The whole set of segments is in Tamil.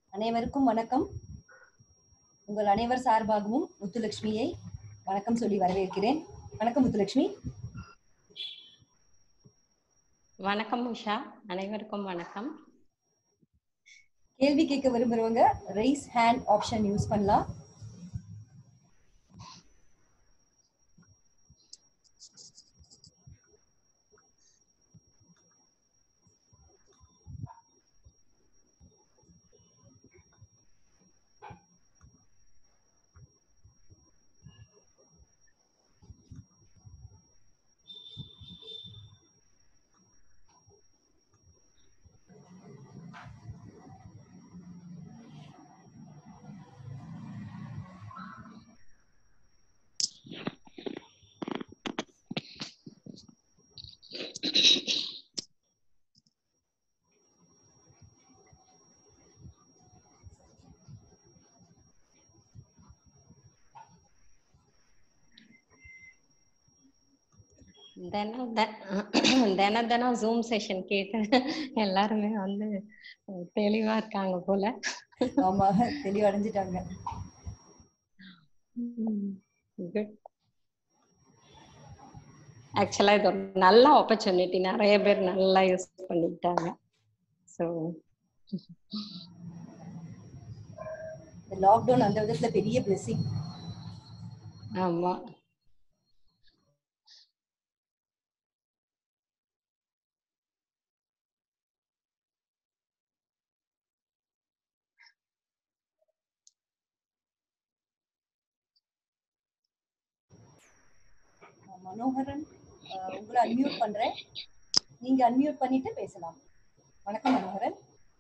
அனைவருக்கும் வணக்கம் உங்கள் அனைவர் சார்பாகவும் முத்துலட்சுமியை வணக்கம் சொல்லி வரவேற்கிறேன் வணக்கம் முத்துலட்சுமி வணக்கம் உஷா அனைவருக்கும் வணக்கம் கேள்வி கேட்க விரும்புறவங்க ரைஸ் ஹேண்ட் ஆப்ஷன் யூஸ் பண்ணலாம் தினம் த- தினம் தினம் ஜூம் செஷன் கேட்டு எல்லாருமே வந்து தெளிவா இருக்காங்க போல ஆமா தெளிவடைஞ்சிட்டாங்க குட் ஆக்சுவலா இது ஒரு நல்ல ஆப்பர்ச்சுனிட்டி நிறைய பேர் நல்லா யூஸ் பண்ணிக்கிட்டாங்க ஸோ இந்த லாக்டவுன் அந்த விதத்துல பெரிய பிளெஸிங் ஆமா மனோகரன் அஹ், உங்களை அன்மியூட் பண்றேன் நீங்க அன்மியூட் பண்ணிட்டு பேசலாம் வணக்கம் மனோகரன்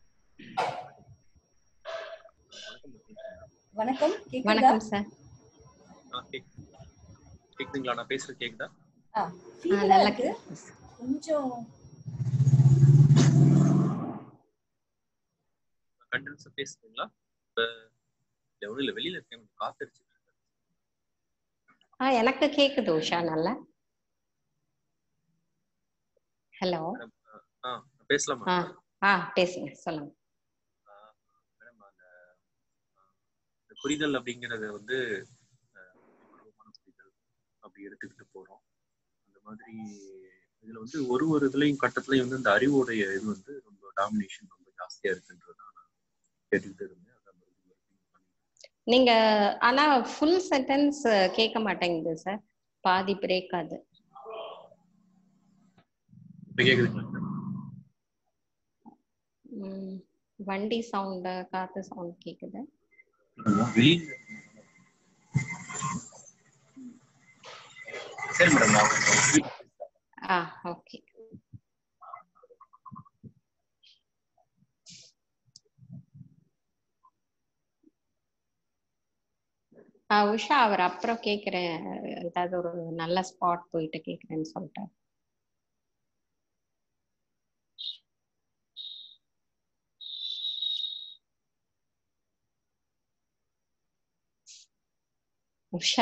வணக்கம் கேக்குதா வணக்கம் சார் ஆ, கேக்- கேக்குதுங்களா நான் பேசுறது கேக்குதா ஆ, feel-ஆ நல்லா இருக்கு கொஞ்சம் கண்டென்ஸா பேசுறீங்களா இப்ப இல்ல ஒண்ணும் இல்ல வெளியில இருக்கேன் கொஞ்சம் காத்தடிச்சு ஆ எனக்கு கேக்குது உஷா நல்லா ஹலோ ஆ பேசலாமா ஆ ஆ பேசுங்க சொல்லுங்க மேடம் அந்த ஆ, இந்த புரிதல் அப்படிங்கறது வந்து ஆ, உருவமான புரிதல் அப்படி எடுத்துக்கிட்டு போறோம் அந்த மாதிரி இதுல வந்து ஒரு ஒரு இதுலயும் கட்டத்துலயும் வந்து இந்த அறிவோடைய இது வந்து ரொம்ப டாமினேஷன் ரொம்ப ஜாஸ்தியா இருக்குன்றதான் நான் கேட்டுக்கிட்டு இருந்தேன் அதான் மறுபடியும் மறுபடியும் பண்ணிட்டு நீங்க ஆனா ஃபுல் சென்டென்ஸ் கேட்க மாட்டேங்குது சார் பாதி பிரேக் ஆகுது இப்ப கேக்குதுங்களா ம், வண்டி சவுண்ட் காத்து சவுண்ட் கேக்குது வெளியில சரி மேடம் நான் கொஞ்சம் ஆ ஓகே ஆ உஷா அவர் அப்புறம் கேக்குறேன் ஏதாவது ஒரு நல்ல ஸ்பாட் போயிட்டு கேக்குறேன்னு சொல்லிட்டாரு உஷா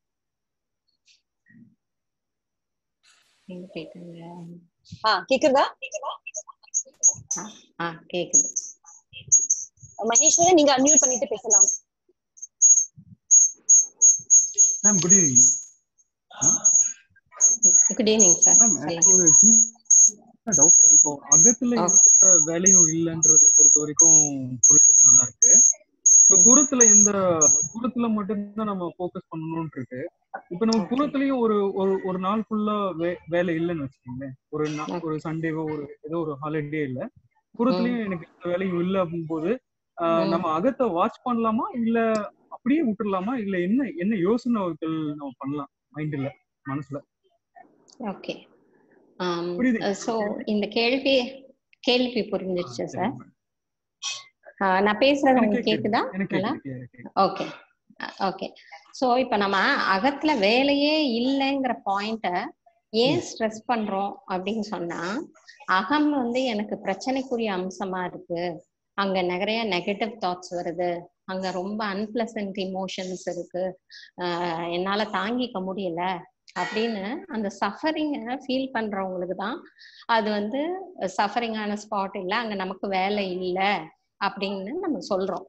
எங்க போயிட்டாங்க ஆ கேக்குதா ஆ, ஆ கேக்குது மகேஸ்வரன் நீங்க அன்மியூட் பண்ணிட்டு பேசலாம் ma'am good evening good evening sir ma'am சொல்லுங்க எனக்கு ஒரு சின்ன டவுட் இப்போ அகத்துல ஆ. எந்த வேலையும் இல்லைன்றத பொறுத்த வரைக்கும் புரிதல் நல்லா இருக்கு இப்போ புறத்துல இந்த புறத்துல மட்டும்தான் நம்ம ஃபோக்கஸ் பண்ணணும்னு இருக்கு இப்போ நம்ம Okay. புறத்துலயும் ஒரு ஒரு ஒரு நாள் ஃபுல்லா வேலை இல்லைன்னு வச்சுக்கோங்களேன் ஒரு நா- Okay. ஒரு சண்டேவோ ஒரு ஏதோ ஒரு ஹாலிடே இல்ல புறத்துலயும் எனக்கு எந்த வேலையும் இல்லை அப்படிங்கும்போது ஆஹ், ம். நம்ம அகத்தை வாட்ச் பண்ணலாமா இல்ல அப்படியே விட்டுறலாமா இல்ல என்ன என்ன யோசனைகள் நம்ம பண்ணலாம் மைண்ட்ல மனசுல ஓகே புரியுது. ஸோ இந்த கேள்வி கேள்வி புரிஞ்சிருச்சு சார் நான் பேசுறது எனக்கு உங்களுக்கு கேக்குதா எனக்கு நல்லா கேக்குது, எனக்கு கேக்குது. ஓகே ஓகே ஸோ இப்போ நம்ம அகத்துல வேலையே இல்லைங்கிற பாயிண்ட ஏன் ஸ்ட்ரெஸ் பண்றோம் அப்படின்னு சொன்னா அகம் வந்து எனக்கு பிரச்சனைக்குரிய அம்சமா இருக்கு அங்க நிறைய நெகட்டிவ் தாட்ஸ் வருது அங்க ரொம்ப அன்பிளசன்ட் இமோஷன்ஸ் இருக்கு ஆஹ் என்னால தாங்கிக்க முடியல அப்படின்னு அந்த சஃபரிங்கை ஃபீல் பண்றவங்களுக்கு தான் அது வந்து சஃபரிங்கான ஸ்பாட் இல்லை அங்க நமக்கு வேலை இல்லை அப்படின்னு நம்ம சொல்றோம்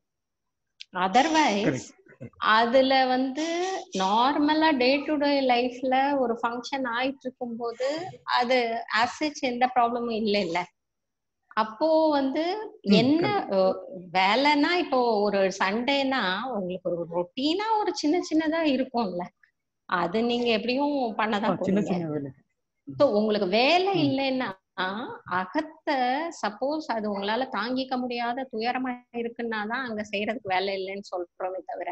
அதர்வைஸ் Correct. அதுல வந்து நார்மலா டே டு டே லைஃப்ல ஒரு ஃபங்க்ஷன் ஆயிட்டு இருக்கும்போது அது ஆசிச் எந்த ப்ராப்ளமும் இல்ல இல்ல அப்போ வந்து ம், என்ன அஹ், வேலைன்னா இப்போ ஒரு சண்டேனா உங்களுக்கு ஒரு ரொட்டீனா ஒரு சின்ன சின்னதா இருக்கும்ல அது நீங்க எப்படியும் ஆ, பண்ணதான் சின்ன போறீங்க சின்ன வேலை ஸோ உங்களுக்கு வேலை ம். இல்லைன்னா அகத்தை சப்போஸ் அது உங்களால தாங்கிக்க முடியாத துயரமா இருக்குன்னா தான் அங்க செய்யறதுக்கு வேலை இல்லைன்னு சொல்றோமே தவிர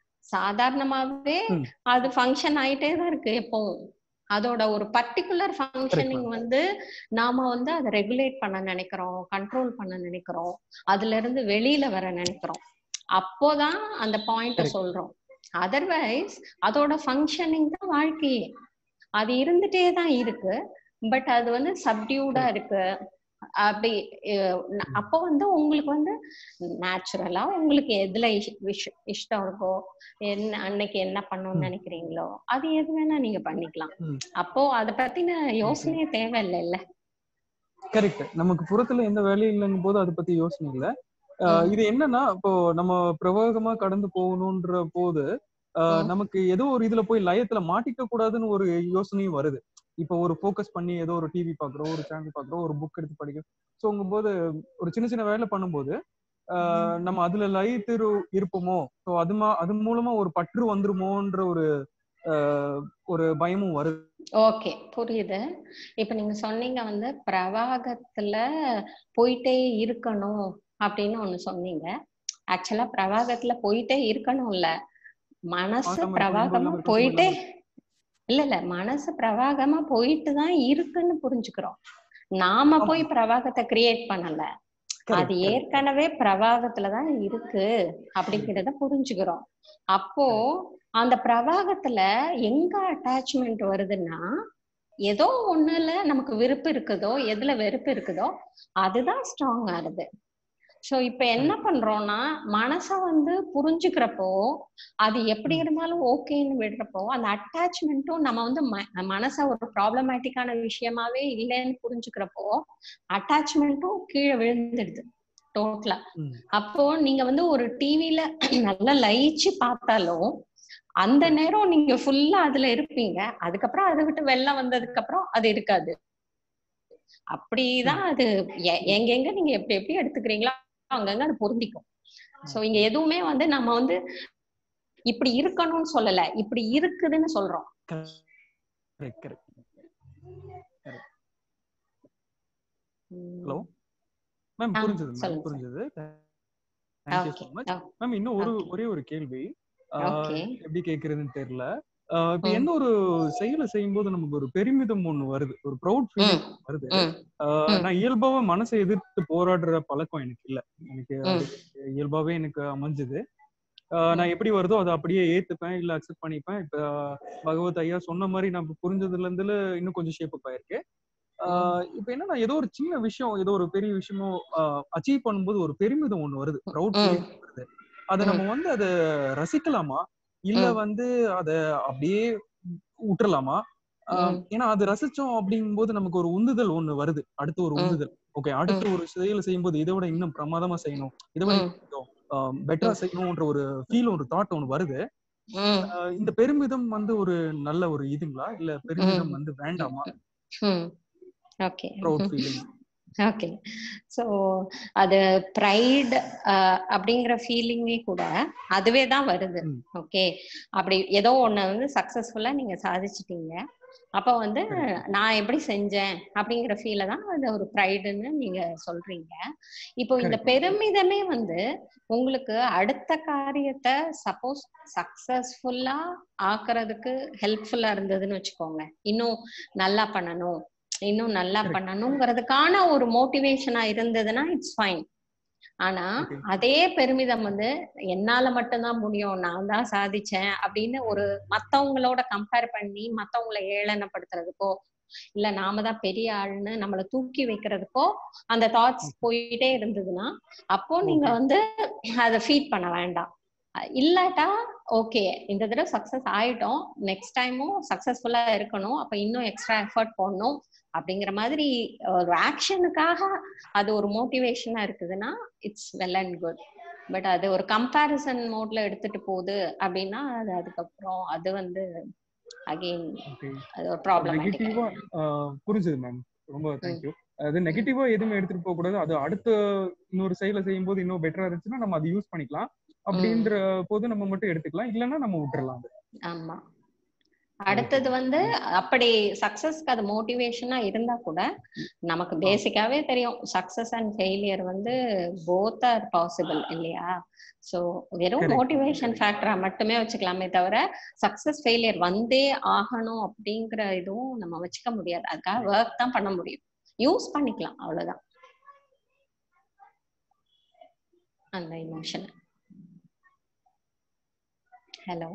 சாதாரணமாவே ம். அது ஃபங்க்ஷன் ஆயிட்டே தான் இருக்கு எப்பவும் அதோட ஒரு பர்டிகுலர் ஃபங்க்ஷனிங் ma'am. வந்து நாம வந்து அதை ரெகுலேட் பண்ண நினைக்கிறோம் கண்ட்ரோல் பண்ண நினைக்கிறோம் அதுல இருந்து வெளியில வர நினைக்கிறோம் அப்போதான் அந்த பாயிண்ட Correct. சொல்றோம் அதர்வைஸ் அதோட ஃபங்க்ஷனிங் தான் வாழ்க்கையே அது இருந்துட்டே தான் இருக்கு பட் அது வந்து சப்டியூடா இருக்கு அப்படி அஹ், ந- அப்போ வந்து உங்களுக்கு வந்து நேச்சுரலா உங்களுக்கு எதுல இஷ்- விஷ்- இஷ்டம் இருக்கோ என்ன அன்னைக்கு என்ன பண்ணணும்னு ம். நினைக்கிறீங்களோ அது எது வேணா நீங்க பண்ணிக்கலாம் ம். அப்போ அத பத்தின யோசனையே தேவையில்லைல்ல கரெக்ட் நமக்கு புறத்துல எந்த வேலையும் இல்லைங்கும் போது அதை பத்தி யோசனை இல்ல ஆஹ் ம். இது என்னன்னா இப்போ நம்ம பிரவாகமா கடந்து போகணும்ன்ற போது ஆஹ் ம். நமக்கு ஏதோ ஒரு இதுல போய் லயத்துல மாட்டிக்க கூடாதுன்னு ஒரு யோசனையும் வருது இப்போ ஒரு ஃபோக்கஸ் பண்ணி ஏதோ ஒரு டிவி பாக்குறோம் ஒரு சேனல் பாக்குறோம் ஒரு புக் எடுத்து படிக்கிறோம் ஸோ போது ஒரு சின்ன சின்ன வேலை பண்ணும்போது ஆஹ் நம்ம அதுல லயித்திரு இருப்போமோ ஸோ அது மா அது மூலமா ஒரு பற்று வந்துருமோன்ற ஒரு ஆஹ் ஒரு பயமும் வருது ஓகே புரியுது இப்ப நீங்க சொன்னீங்க வந்து பிரவாகத்துல போயிட்டே இருக்கணும் அப்படின்னு ஒண்ணு சொன்னீங்க ஆக்சுவலா பிரவாகத்துல போயிட்டே இருக்கணும்ல மனசு ஆகாம இருக்கணும், பிரவாகமா இல்லாம இருக்கணும், போயிட்டே இல்லாம இல்ல இல்ல மனசு பிரவாகமா போயிட்டு தான் இருக்குன்னு புரிஞ்சுக்கிறோம் நாம ஆமா. போய் பிரவாகத்தை கிரியேட் பண்ணல Correct, அது correct. ஏற்கனவே பிரவாகத்துலதான் இருக்கு அப்படிங்கிறத புரிஞ்சுக்கிறோம் அப்போ அந்த பிரவாகத்துல எங்க அட்டாச்மெண்ட் வருதுன்னா ஏதோ ஒண்ணுல நமக்கு விருப்பு இருக்குதோ எதுல வெறுப்பு இருக்குதோ அதுதான் ஸ்ட்ராங் ஆகுது சோ இப்ப என்ன பண்றோம்னா மனச வந்து புரிஞ்சுக்கிறப்போ அது எப்படி ம். இருந்தாலும் ஓகேன்னு விடுறப்போ அந்த அட்டாச்மெண்ட்டும் நம்ம வந்து ம- மனச ஒரு ப்ராப்ளமேட்டிக்கான விஷயமாவே இல்லைன்னு புரிஞ்சுக்கிறப்போ அட்டாச்மெண்ட்டும் கீழே விழுந்துடுது டோட்டலா ம். அப்போ நீங்க வந்து ஒரு டிவில நல்லா லயிச்சு பார்த்தாலும் அந்த நேரம் நீங்க ஃபுல்லா அதுல இருப்பீங்க அதுக்கப்புறம் அதை விட்டு வெளில வந்ததுக்கு அப்புறம் அது இருக்காது அப்படிதான் அது எ- எங்கெங்க நீங்க எப்படி எப்படி எடுத்துக்கிறீங்களோ அங்கங்க அது பொருந்திக்கும் சோ இங்க எதுவுமே வந்து நம்ம வந்து இப்படி இருக்கணும்னு சொல்லல இப்படி இருக்குதுன்னு சொல்றோம் Correct, correct. உம் Hello? மேம் ஆ, புரிஞ்சது மேம் சொல்லுங்க, புரிஞ்சது தேங்க்யூ ஸோ மச் மேம் இன்னும் ஒரு Okay. ஒரே ஒரு கேள்வி ஆஹ், Okay. எப்படி கேக்குறதுன்னு தெரியல ஆஹ், இப்ப ம். எந்த ஒரு செயலை செய்யும்போது நமக்கு ஒரு பெருமிதம் ஒண்ணு வருது ஒரு ப்ரௌட் ஃபீலிங் வருது ம், ஆஹ், ம். நான் இயல்பாவே மனசை எதிர்த்து போராடுற பழக்கம் எனக்கு இல்ல எனக்கு அது ம். இயல்பாவே எனக்கு அமைஞ்சது ஆஹ், நான் எப்படி வருதோ அதை அப்படியே ஏத்துப்பேன் இல்ல அக்செப்ட் பண்ணிப்பேன் இப்ப பகவத் ஐயா சொன்ன மாதிரி நம்ம புரிஞ்சதுல இருந்து இன்னும் கொஞ்சம் ஷேப் அப் ஆயிருக்கு ஆஹ் இப்ப என்னன்னா ஏதோ ஒரு சின்ன விஷயம் ஏதோ ஒரு பெரிய விஷயமோ அச்சீவ் பண்ணும்போது ஒரு பெருமிதம் ஒண்ணு வருது ப்ரௌட் ம். ஃபீலிங் வருது அதை நம்ம வந்து அதை ரசிக்கலாமா இல்ல ம். வந்து அத அப்படியே விட்டுறலாமா ஆஹ் ம். ஏன்னா அது ரசிச்சோம் அப்படிங்கும்போது நமக்கு ஒரு உந்துதல் ஒண்ணு வருது அடுத்து ஒரு ம். உந்துதல் ஓகே அடுத்து ஒரு செயலை செய்யும்போது இதை விட இன்னும் பிரமாதமா செய்யணும் இதை விட ம். பெட்டரா ம். செய்யணும்ன்ற ஒரு ஃபீல் ஒரு தாட் ஒண்ணு வருது ம், ஆஹ் இந்த பெருமிதம் வந்து ஒரு நல்ல ஒரு இதுங்களா இல்ல பெருமிதம் ம். வந்து வேண்டாமா ம். Okay proud feeling okay so அது ப்ரைட் அப்படிங்கிற ஃபீலிங்கே கூட அதுவே தான் வருது ம். ஓகே அப்படி ஏதோ ஒண்ணு வந்து சக்சஸ்ஃபுல்லா நீங்க சாதிச்சிட்டீங்க அப்போ வந்து Correct. நான் எப்படி செஞ்சேன் அப்படிங்கிற ஃபீல தான் அது ஒரு ப்ரைடுன்னு நீங்க சொல்றீங்க இப்போ இந்த Correct. பெருமிதமே வந்து உங்களுக்கு அடுத்த காரியத்தை சப்போஸ் சக்சஸ்ஃபுல்லா ஆக்குறதுக்கு ஹெல்ப்ஃபுல்லா இருந்ததுன்னு வச்சுக்கோங்க இன்னும் நல்லா பண்ணணும் இன்னும் நல்லா Correct. பண்ணணுங்கிறதுக்கான ஒரு மோட்டிவேஷனா இருந்ததுன்னா இட்ஸ் ஃபைன் ஆனா Okay. அதே பெருமிதம் வந்து என்னால மட்டும்தான் முடியும் நான் தான் சாதிச்சேன் அப்படின்னு ஒரு மத்தவங்களோட கம்பேர் பண்ணி மத்தவங்களை ஏளனப்படுத்துறதுக்கோ இல்ல நாம தான் பெரிய ஆளுன்னு நம்மள தூக்கி வைக்கிறதுக்கோ அந்த தாட்ஸ் போயிட்டே இருந்ததுன்னா அப்போ நீங்க Okay. வந்து அதை ஃபீட் பண்ண வேண்டாம் அஹ் இல்லாட்டா ஓகே இந்த தடவை சக்சஸ் ஆயிட்டோம் நெக்ஸ்ட் டைமும் சக்சஸ்ஃபுல்லா இருக்கணும் அப்ப இன்னும் எக்ஸ்ட்ரா எஃபர்ட் போடணும் அப்படிங்கிற மாதிரி ஒரு ஆக்ஷனுக்காக அது ஒரு மோட்டிவேஷனா இருக்குதுன்னா it's well and good but அது ஒரு கம்பேரிசன் மோட்ல எடுத்துட்டு போகுது அப்படின்னா அது அதுக்கப்புறம் அது வந்து அகெயின் ஓகே அது ஒரு ப்ராப்ளம் நெகட்டிவா புரிஞ்சுது மேம் ரொம்ப தேங்க்யூ அது நெகட்டிவா எதுவுமே எடுத்துட்டு போக கூடாது அது அடுத்த இன்னொரு செயலை செய்யும் போது இன்னும் பெட்டரா இருந்துச்சுன்னா நம்ம அதை யூஸ் பண்ணிக்கலாம் அப்படின்ற போது நம்ம மட்டும் எடுத்துக்கலாம் இல்லைன்னா நம்ம விட்டுறலாம் அது ஆமா அடுத்தது வந்து அப்படி சக்சஸ்க்கு அது மோட்டிவேஷனா இருந்தா கூட நமக்கு பேசிக்காவே தெரியும் சக்சஸ் அண்ட் ஃபெயிலியர் வந்து போத் ஆர் பாசிபிள் இல்லையா சோ வெறும் Correct. மோட்டிவேஷன் ஃபேக்டரா மட்டுமே வச்சுக்கலாமே தவிர சக்சஸ் ஃபெயிலியர் வந்தே ஆகணும் அப்படிங்கிற இதுவும் நம்ம வச்சுக்க முடியாது அதுக்காக ஒர்க் தான் பண்ண முடியும் யூஸ் பண்ணிக்கலாம் அவ்வளவுதான் அந்த இமோஷன் ஹலோ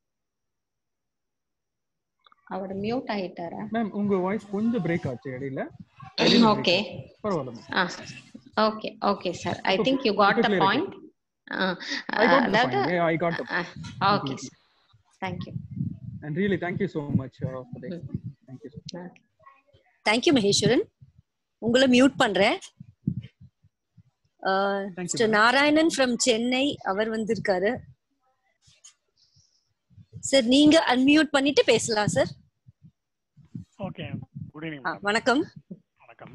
அவர் மியூட் ஆயிட்டாரா மேம் உங்க வாய்ஸ் கொஞ்சம் பிரேக் ஆச்சு இடையில ஓகே பரவாயில்ல ma'am okay okay sir I think you got the Clear point I got the அதாவது point. Yeah, I got the okay sir thank you and really thank you so much uh, for the thank you so much. Thank you Maheswaran உங்களை மியூட் பண்றேன் Thank you, mister ma'am. Narayanan from Chennai அவர் வந்திருக்காரு சார் நீங்க அன்மியூட் பண்ணிட்டு பேசலாம் சார் ஓகே குட் ஈவினிங் ஆ, வணக்கம் வணக்கம்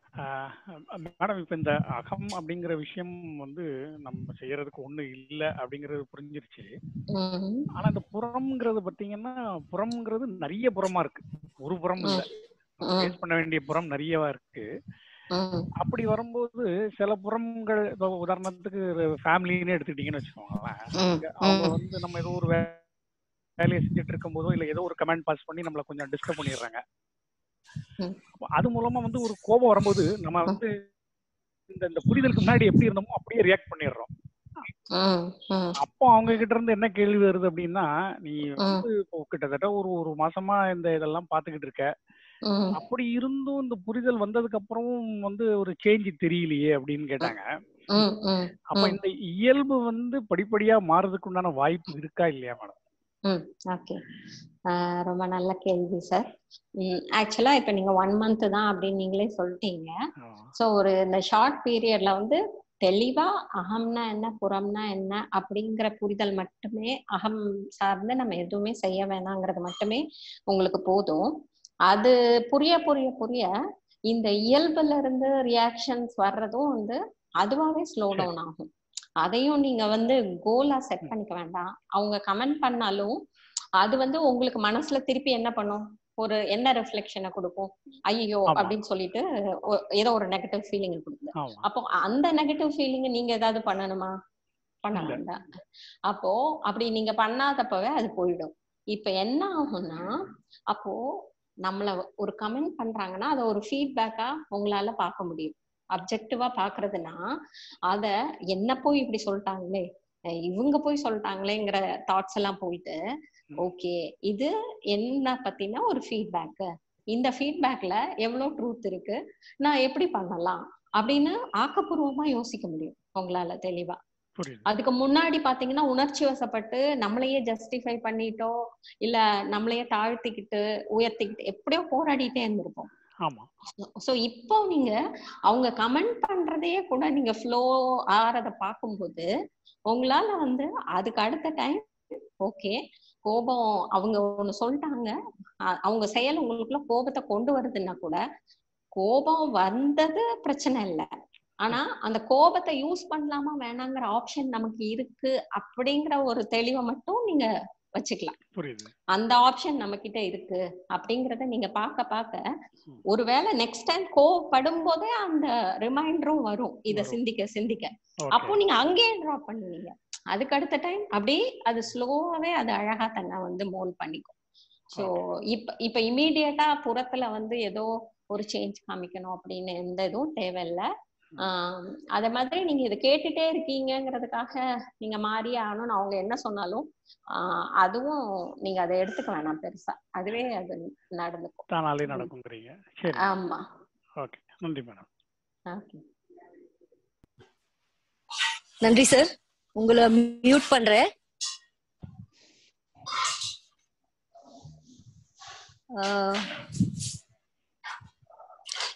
மேடம் இப்போ இந்த அகம் அப்படிங்கிற விஷயம் வந்து நம்ம செய்யறதுக்கு ஒண்ணு இல்ல அப்படிங்கறது புரிஞ்சிருச்சு ஆனா இந்த புறம்ங்கிறது பாத்தீங்கன்னா புறம்ங்கிறது நிறைய புறமா இருக்கு ஒரு புறம் இல்ல ஃபேஸ் பண்ண வேண்டிய புறம் நிறையவா இருக்கு அப்படி வரும்போது சில புறங்கள் இப்போ உதாரணத்துக்கு ஃபேமிலின்னு எடுத்துக்கிட்டீங்கன்னு வச்சுக்கோங்களேன் அவங்க வந்து நம்ம ஏதோ ஒரு வே- வேலையை செஞ்சுட்டு இருக்கும் போதோ இல்ல ஏதோ ஒரு கமெண்ட் பாஸ் பண்ணி நம்மள கொஞ்சம் டிஸ்டர்ப் பண்ணிடுறாங்க ம். அப்ப அது மூலமா வந்து ஒரு கோபம் வரும்போது நம்ம வந்து இந்த இந்த புரிதலுக்கு முன்னாடி எப்படி இருந்தோமோ அப்படியே ரியாக்ட் பண்ணிடுறோம் அப்போ அவங்க கிட்ட இருந்து என்ன கேள்வி வருது அப்படின்னா நீ வந்து இப்போ கிட்டத்தட்ட ஒரு ஒரு மாசமா இந்த இதெல்லாம் பாத்துக்கிட்டு இருக்க அப்படி இருந்தும் இந்த புரிதல் வந்ததுக்கு அப்புறமும் வந்து ஒரு சேஞ்ச் தெரியலையே அப்படின்னு கேட்டாங்க அப்ப இந்த இயல்பு வந்து படிப்படியா மாறதுக்கு உண்டான வாய்ப்பு இருக்கா இல்லையா மேடம் ம் ஓகே ரொம்ப நல்ல கேள்வி சார் ஆக்சுவலா இப்ப நீங்க ஒன் மந்த் தான் அப்படின்னு நீங்களே சொல்லிட்டீங்க ஸோ ஒரு இந்த ஷார்ட் பீரியட்ல வந்து தெளிவா அகம்னா என்ன புறம்னா என்ன அப்படிங்கிற புரிதல் மட்டுமே அகம் சார்ந்து நம்ம எதுவுமே செய்ய வேணாங்கிறது மட்டுமே உங்களுக்கு போதும் அது புரிய புரிய புரிய இந்த இயல்புல இருந்து ரியாக்ஷன்ஸ் வர்றதும் வந்து அதுவாவே ஸ்லோ டவுன் ஆகும் அதையும் நீங்க வந்து கோலா செட் பண்ணிக்க வேண்டாம் அவங்க கமெண்ட் பண்ணாலும் அது வந்து உங்களுக்கு மனசுல திருப்பி என்ன பண்ணும் ஒரு என்ன ரிஃப்ளெக்ஷனை கொடுக்கும் ஐயோ ஆமா. அப்படின்னு சொல்லிட்டு ஒ- ஏதோ ஒரு நெகட்டிவ் ஃபீலிங் கொடுக்குது ஆமா அப்போ அந்த நெகட்டிவ் ஃபீலிங் நீங்க ஏதாவது பண்ணணுமா பண்ண இல்ல. வேண்டாம் அப்போ அப்படி நீங்க பண்ணாதப்பவே அது போயிடும் இப்ப என்ன ஆகும்னா அப்போ நம்மள ஒரு கமெண்ட் பண்றாங்கன்னா அதை ஒரு ஃபீட்பேக்கா உங்களால பார்க்க முடியும் அப்ஜெக்டிவா பாக்குறதுன்னா அத என்ன போய் இப்படி சொல்லிட்டாங்களே அஹ் இவங்க போய் சொல்லிட்டாங்களேங்கிற தாட்ஸ் எல்லாம் போயிட்டு ம். ஓகே இது என்ன பத்தின ஒரு ஃபீட்பேக் இந்த ஃபீட்பேக்ல எவ்வளவு ட்ரூத் இருக்கு நான் எப்படி பண்ணலாம் அப்படின்னு ஆக்கப்பூர்வமா யோசிக்க முடியும் உங்களால தெளிவா புரியுது அதுக்கு முன்னாடி பாத்தீங்கன்னா உணர்ச்சி வசப்பட்டு நம்மளையே ஜஸ்டிஃபை பண்ணிட்டோ இல்ல நம்மளையே தாழ்த்திக்கிட்டு உயர்த்திக்கிட்டு எப்படியோ போராடிட்டே இருந்திருப்போம் ஆமா சோ இப்போ நீங்க அவங்க கமெண்ட் பண்றதையே கூட நீங்க ஃப்ளோ ஆறத பார்க்கும்போது உங்களால வந்து அதுக்கு அடுத்த டைம் ஓகே கோபம் அவங்க ஒண்ணு சொல்லிட்டாங்க அ- அவங்க செயல் உங்களுக்குள்ள கோபத்தை கொண்டு வருதுன்னா கூட கோபம் வந்தது பிரச்சனை இல்லை ஆனா அந்த கோபத்தை யூஸ் பண்ணலாமா வேணாங்கிற ஆப்ஷன் நமக்கு இருக்கு அப்படிங்கிற ஒரு தெளிவை மட்டும் நீங்க வச்சுக்கலாம் புரியுது அந்த ஆப்ஷன் நம்ம கிட்ட இருக்கு அப்படிங்கறத நீங்க பார்க்க பார்க்க ம். ஒருவேளை நெக்ஸ்ட் டைம் கோவப்படும் போதே அந்த ரிமைண்டரும் வரும் இத வரும். சிந்திக்க சிந்திக்க அப்போ ஓகே நீங்க அங்கேயே டிராப் பண்ணுவீங்க அதுக்கு அடுத்த டைம் அப்படியே அது ஸ்லோவாவே அது அழகா தன்னை வந்து மோல் பண்ணிக்கும் ஸோ இப்ப இப்ப இமீடியட்டா புறத்துல வந்து ஏதோ ஒரு சேஞ்ச் காமிக்கணும் அப்படின்னு எந்த இதுவும் தேவையில்லை ஆஹ் அத மாதிரி நீங்க இதை கேட்டுட்டே இருக்கீங்கங்கிறதுக்காக நீங்க மாறியே ஆகணும்னு அவங்க என்ன சொன்னாலும் ஆஹ் அதுவும் நீங்க அதை எடுத்துக்க வேணாம் பெருசா அதுவே அது நடந்துக்கும் தானாலே நடக்குங்கிறீங்க சரி ஆமா ஓகே நன்றி மேடம் ஓகே நன்றி சார் உங்களை மியூட் பண்றேன்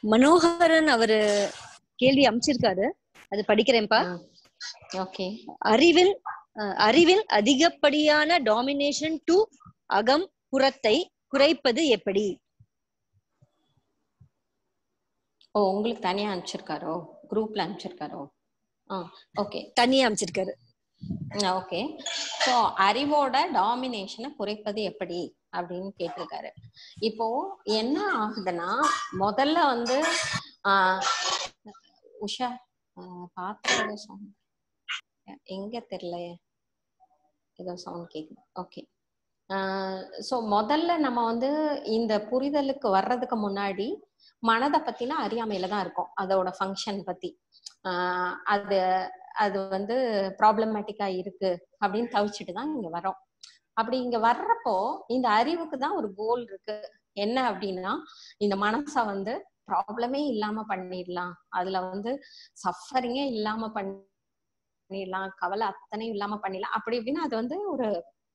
மனோகரன் அவரு கேள்வி அமைச்சிருக்காரு அது படிக்கிறேன்ப்பா ஓகே அறிவில் அஹ், அறிவில் அதிகப்படியான டாமினேஷன் டு அகம் புறத்தை குறைப்பது எப்படி ஓ உங்களுக்கு தனியா அனுப்பிச்சிருக்காரோ குரூப்ல அனுப்பிச்சிருக்காரோ ஆ ஓகே தனியா அமைச்சிருக்காரு ஓகே ஸோ அறிவோட டாமினேஷனை குறைப்பது எப்படி அப்படின்னு கேட்டிருக்காரு இப்போ என்ன ஆகுதுன்னா முதல்ல வந்து ஆஹ் உஷா ஆஹ் பாத்திரம் ஏதோ சவுண்ட் எங்க தெரியல ஏதோ சவுண்ட் கேக்குது ஓகே ஸோ முதல்ல நம்ம வந்து இந்த புரிதலுக்கு வர்றதுக்கு முன்னாடி மனதை பத்தின அறியாமையில தான் இருக்கும் அதோட ஃபங்க்ஷன் பத்தி ஆஹ் அது அது வந்து ப்ராப்ளமேட்டிக்கா இருக்கு அப்படின்னு தவிச்சிட்டு தான் இங்க வரோம் அப்படி இங்க வர்றப்போ இந்த அறிவுக்கு தான் ஒரு கோல் இருக்கு என்ன அப்படின்னா இந்த மனசை வந்து ப்ராப்ளமே இல்லாம பண்ணிடலாம் அதுல வந்து சஃபரிங்கே இல்லாம பண்ணிடலாம் கவலை அத்தனையும் இல்லாம பண்ணிடலாம் அப்படி இப்படின்னு அது வந்து ஒரு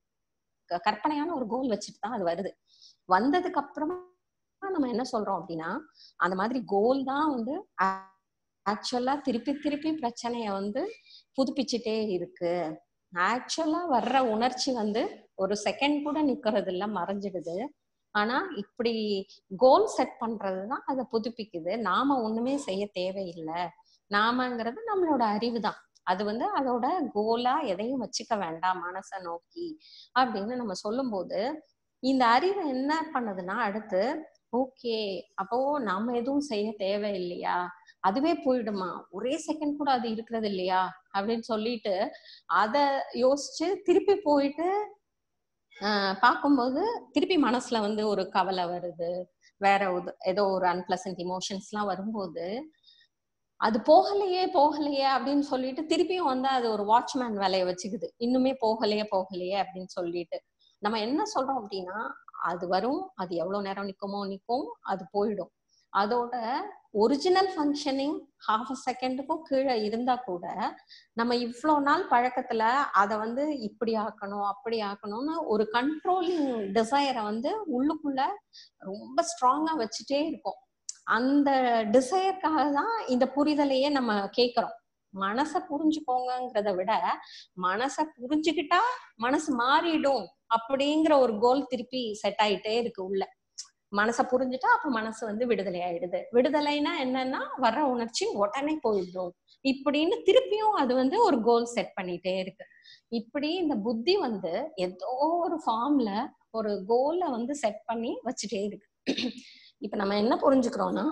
க- கற்பனையான ஒரு கோல் வச்சுட்டு தான் அது வருது வந்ததுக்கு அப்புறமா நம்ம என்ன சொல்றோம் அப்படின்னா அந்த மாதிரி கோல் தான் வந்து ஆக்சுவலா திருப்பி திருப்பி பிரச்சனைய வந்து புதுப்பிச்சுட்டே இருக்கு ஆக்சுவலா வர்ற உணர்ச்சி வந்து ஒரு செகண்ட் கூட நிக்கிறது இல்ல மறைஞ்சிடுது ஆனா இப்படி கோல் செட் பண்றதுதான் அதை புதுப்பிக்குது நாம ஒண்ணுமே செய்ய தேவையில்லை நாமங்கிறது நம்மளோட அறிவு தான் அது வந்து அதோட கோலா எதையும் வச்சுக்க வேண்டாம் மனசை நோக்கி அப்படின்னு நம்ம சொல்லும்போது இந்த அறிவு என்ன பண்ணுதுன்னா அடுத்து ஓகே அப்போ நாம எதுவும் செய்ய தேவையில்லையா அதுவே போயிடுமா ஒரே செகண்ட் கூட அது இருக்கிறது இல்லையா அப்படின்னு சொல்லிட்டு அத யோசிச்சு திருப்பி போயிட்டு ஆஹ் பார்க்கும்போது திருப்பி மனசுல வந்து ஒரு கவலை வருது வேற ஒரு- ஏதோ ஒரு அன்பிளசன்ட் இமோஷன்ஸ் எல்லாம் வரும்போது அது போகலையே போகலையே அப்படின்னு சொல்லிட்டு திருப்பியும் வந்து அது ஒரு வாட்ச்மேன் வேலையை வச்சுக்குது இன்னுமே போகலையே போகலையே அப்படின்னு சொல்லிட்டு நம்ம என்ன சொல்றோம் அப்படின்னா அது வரும் அது எவ்வளவு நேரம் நிக்குமோ நிக்கும் அது போயிடும் அதோட ஒரிஜினல் ஃபங்க்ஷனிங் ஹாஃப் அ செகண்டுக்கும் கீழே இருந்தா கூட நம்ம இவ்வளோ நாள் பழக்கத்துல அதை வந்து இப்படி ஆக்கணும் அப்படி ஆக்கணும்னு ஒரு கண்ட்ரோலிங் டிசையரை வந்து உள்ளுக்குள்ள ரொம்ப ஸ்ட்ராங்கா வச்சுட்டே இருக்கும் அந்த டிசையருக்காக தான் இந்த புரிதலையே நம்ம கேட்கிறோம் மனசை புரிஞ்சுக்கோங்கங்கிறத விட மனசை புரிஞ்சுக்கிட்டா மனசு மாறிடும் அப்படிங்கிற ஒரு கோல் திருப்பி செட் ஆயிட்டே இருக்கு உள்ள மனசை புரிஞ்சுட்டா அப்ப மனசு வந்து விடுதலை ஆயிடுது விடுதலைனா என்னன்னா வர்ற உணர்ச்சி உடனே போயிடும் இப்படின்னு திருப்பியும் அது வந்து ஒரு கோல் செட் பண்ணிட்டே இருக்கு இப்படி இந்த புத்தி வந்து ஏதோ ஒரு ஃபார்ம்ல ஒரு கோலை வந்து செட் பண்ணி வச்சுட்டே இருக்கு இப்ப நம்ம என்ன புரிஞ்சுக்கிறோம்னா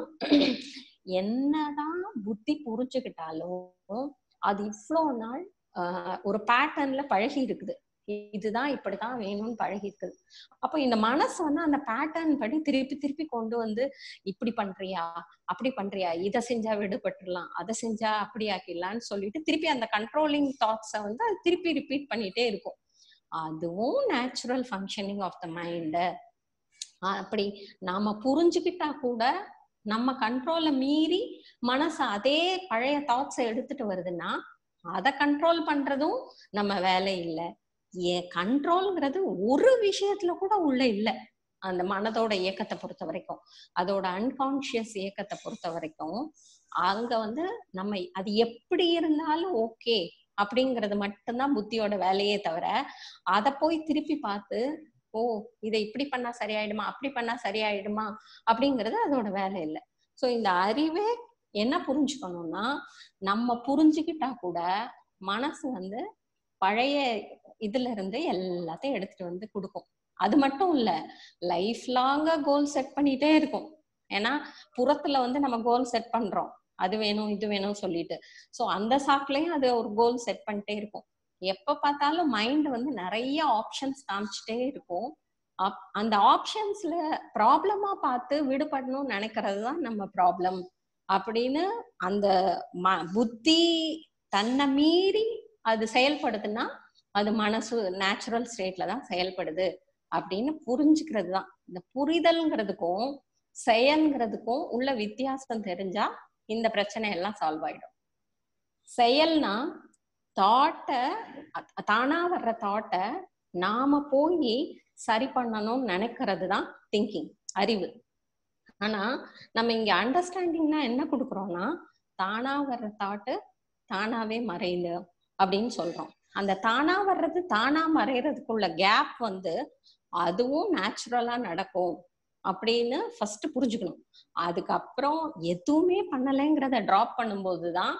என்னதான் புத்தி புரிஞ்சுக்கிட்டாலும் அது இவ்வளோ நாள் ஆஹ் ஒரு பேட்டர்ன்ல பழகி இருக்குது இதுதான் இப்படிதான் வேணும்னு பழகி இருக்குது அப்போ இந்த மனசு வந்து அந்த பேட்டர்ன் படி திருப்பி திருப்பி கொண்டு வந்து இப்படி பண்றியா அப்படி பண்றியா இதை செஞ்சா விடுபட்டுடலாம் அதை செஞ்சா அப்படி ஆக்கிடலாம்னு சொல்லிட்டு திருப்பி அந்த கண்ட்ரோலிங் தாட்ஸை வந்து அது திருப்பி ரிப்பீட் பண்ணிட்டே இருக்கும் அதுவும் natural functioning of the mind அப்படி நாம புரிஞ்சுக்கிட்டா கூட நம்ம கண்ட்ரோலை மீறி மனசு அதே பழைய தாட்ஸை எடுத்துட்டு வருதுன்னா அதை கண்ட்ரோல் பண்றதும் நம்ம வேலை இல்லை ஏ கண்ட்ரோல்ங்கிறது ஒரு விஷயத்துல கூட உள்ள இல்லை அந்த மனதோட இயக்கத்தை பொறுத்த வரைக்கும் அதோட அன்கான்சியஸ் இயக்கத்தை பொறுத்த வரைக்கும் அங்க வந்து நம்ம அது எப்படி இருந்தாலும் ஓகே அப்படிங்கிறது மட்டும்தான் புத்தியோட வேலையே தவிர அதை போய் திருப்பி பார்த்து ஓ இதை இப்படி பண்ணா சரியாயிடுமா அப்படி பண்ணா சரியாயிடுமா அப்படிங்கிறது அதோட வேலை இல்லை சோ இந்த அறிவே என்ன புரிஞ்சுக்கணும்னா நம்ம புரிஞ்சுக்கிட்டா கூட மனசு வந்து பழைய இதுல இருந்து எல்லாத்தையும் எடுத்துட்டு வந்து கொடுக்கும் அது மட்டும் இல்ல லைஃப் லாங்கா கோல் செட் பண்ணிட்டே இருக்கும் ஏன்னா புறத்துல வந்து நம்ம கோல் செட் பண்றோம் அது வேணும் இது வேணும் சொல்லிட்டு சோ அந்த சாக்குலயும் அது ஒரு கோல் செட் பண்ணிட்டே இருக்கும் எப்ப பார்த்தாலும் மைண்ட் வந்து நிறைய ஆப்ஷன்ஸ் காமிச்சிட்டே இருக்கும் அப்- அந்த ஆப்ஷன்ஸ்ல ப்ராப்ளமா பார்த்து விடுபடணும்னு நினைக்கிறது தான் நம்ம ப்ராப்ளம் அப்படின்னு அந்த ம- புத்தி தன்னை மீறி அது செயல்படுதுன்னா அது மனசு நேச்சுரல் ஸ்டேட்ல தான் செயல்படுது அப்படின்னு புரிஞ்சுக்கிறது தான் இந்த புரிதல்ங்கிறதுக்கும் செயல்ங்கிறதுக்கும் உள்ள வித்தியாசம் தெரிஞ்சா இந்த பிரச்சனை எல்லாம் சால்வ் ஆயிடும் செயல்னா தாட்டை தானா வர்ற தாட்டை நாம போய் சரி பண்ணணும்னு நினைக்கிறது தான் திங்கிங் அறிவு ஆனா நம்ம இங்க அண்டர்ஸ்டாண்டிங்னா என்ன கொடுக்குறோம்னா தானா வர்ற தாட்டு தானாவே மறையுது அப்படின்னு சொல்றோம் அந்த தானா வர்றது தானா மறையறதுக்குள்ள கேப் வந்து அதுவும் நேச்சுரலா நடக்கும் அப்படின்னு ஃபர்ஸ்ட் புரிஞ்சுக்கணும் அதுக்கப்புறம் எதுவுமே பண்ணலைங்கிறத டிராப் பண்ணும்போதுதான்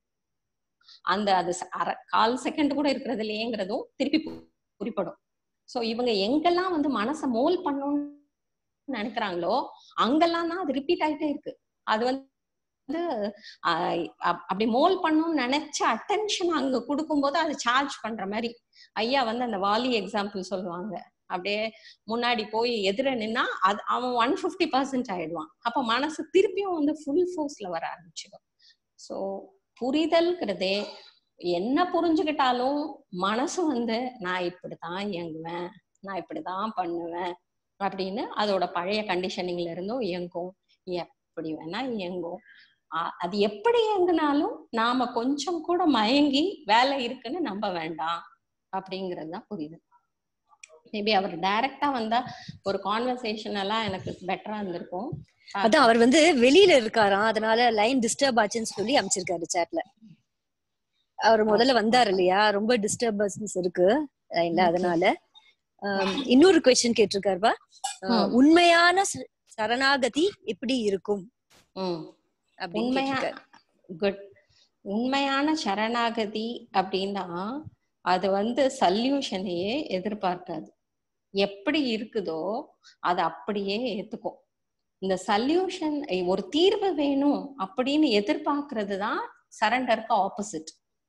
அந்த அது ச- அரை கால் செகண்ட் கூட இருக்கிறது இல்லையேங்கிறதும் திருப்பி பு- புரிப்படும் சோ இவங்க எங்கெல்லாம் வந்து மனசை மோல் பண்ணணும்னு நினைக்கிறாங்களோ அங்கெல்லாம் தான் அது ரிப்பீட் ஆயிட்டே இருக்கு அது வந்து ஆஹ் அப்- அப்படி மோல் பண்ணணும்னு நினைச்ச அட்டென்ஷன் அங்க கொடுக்கும்போது அது சார்ஜ் பண்ற மாதிரி ஐயா வந்து அந்த வாலி எக்ஸாம்பிள் சொல்லுவாங்க அப்படியே முன்னாடி போய் எதிர நின்னா அது அவன் ஒன் ஃபிஃப்டி பர்சன்ட் ஆயிடுவான் அப்ப மனசு திருப்பியும் வந்து ஃபுல் ஃபோர்ஸ்ல வர ஆரம்பிச்சிடும் ஸோ புரிதல்ங்கிறதே என்ன புரிஞ்சுக்கிட்டாலும் மனசு வந்து நான் இப்படிதான் இயங்குவேன் நான் இப்படிதான் பண்ணுவேன் அப்படின்னு அதோட பழைய கண்டிஷனிங்ல இருந்தும் இயங்கும் எப்படி வேணா இயங்கும் ஆ- அது எப்படி இயங்குனாலும் நாம கொஞ்சம் கூட மயங்கி வேலை இருக்குன்னு நம்ப வேண்டாம் அப்படிங்கிறது தான் புரியுது மேபி அவர் டைரக்டா வந்தா ஒரு கான்வர்சேஷன் எல்லாம் எனக்கு பெட்டரா இருந்திருக்கும் அதான் அவர் வந்து வெளியில இருக்காராம் அதனால லைன் டிஸ்டர்ப் ஆச்சுன்னு சொல்லி அமைச்சிருக்காரு சேட்ல அவர் முதல்ல வந்தார் இல்லையா ரொம்ப டிஸ்டர்பன்ஸ் இருக்கு லைன்ல Okay. அதனால ஆம், இன்னொரு கொஸ்டின் கேட்டிருக்காருப்பா ஆஹ், ம். உண்மையான ச- சரணாகதி எப்படி இருக்கும் ம் அப்படின்னு உண்மையா கேட்டிருக்காரு. குட் உண்மையான சரணாகதி அப்படின்னா அது வந்து சல்யூஷனையே எதிர்பார்க்காது எப்படி இருக்குதோ அது அப்படியே ஏத்துக்கும் இந்த சல்யூஷன் ஒரு தீர்வு வேணும் அப்படின்னு எதிர்பார்க்கறது தான் சரண்டருக்கு ஆப்போசிட்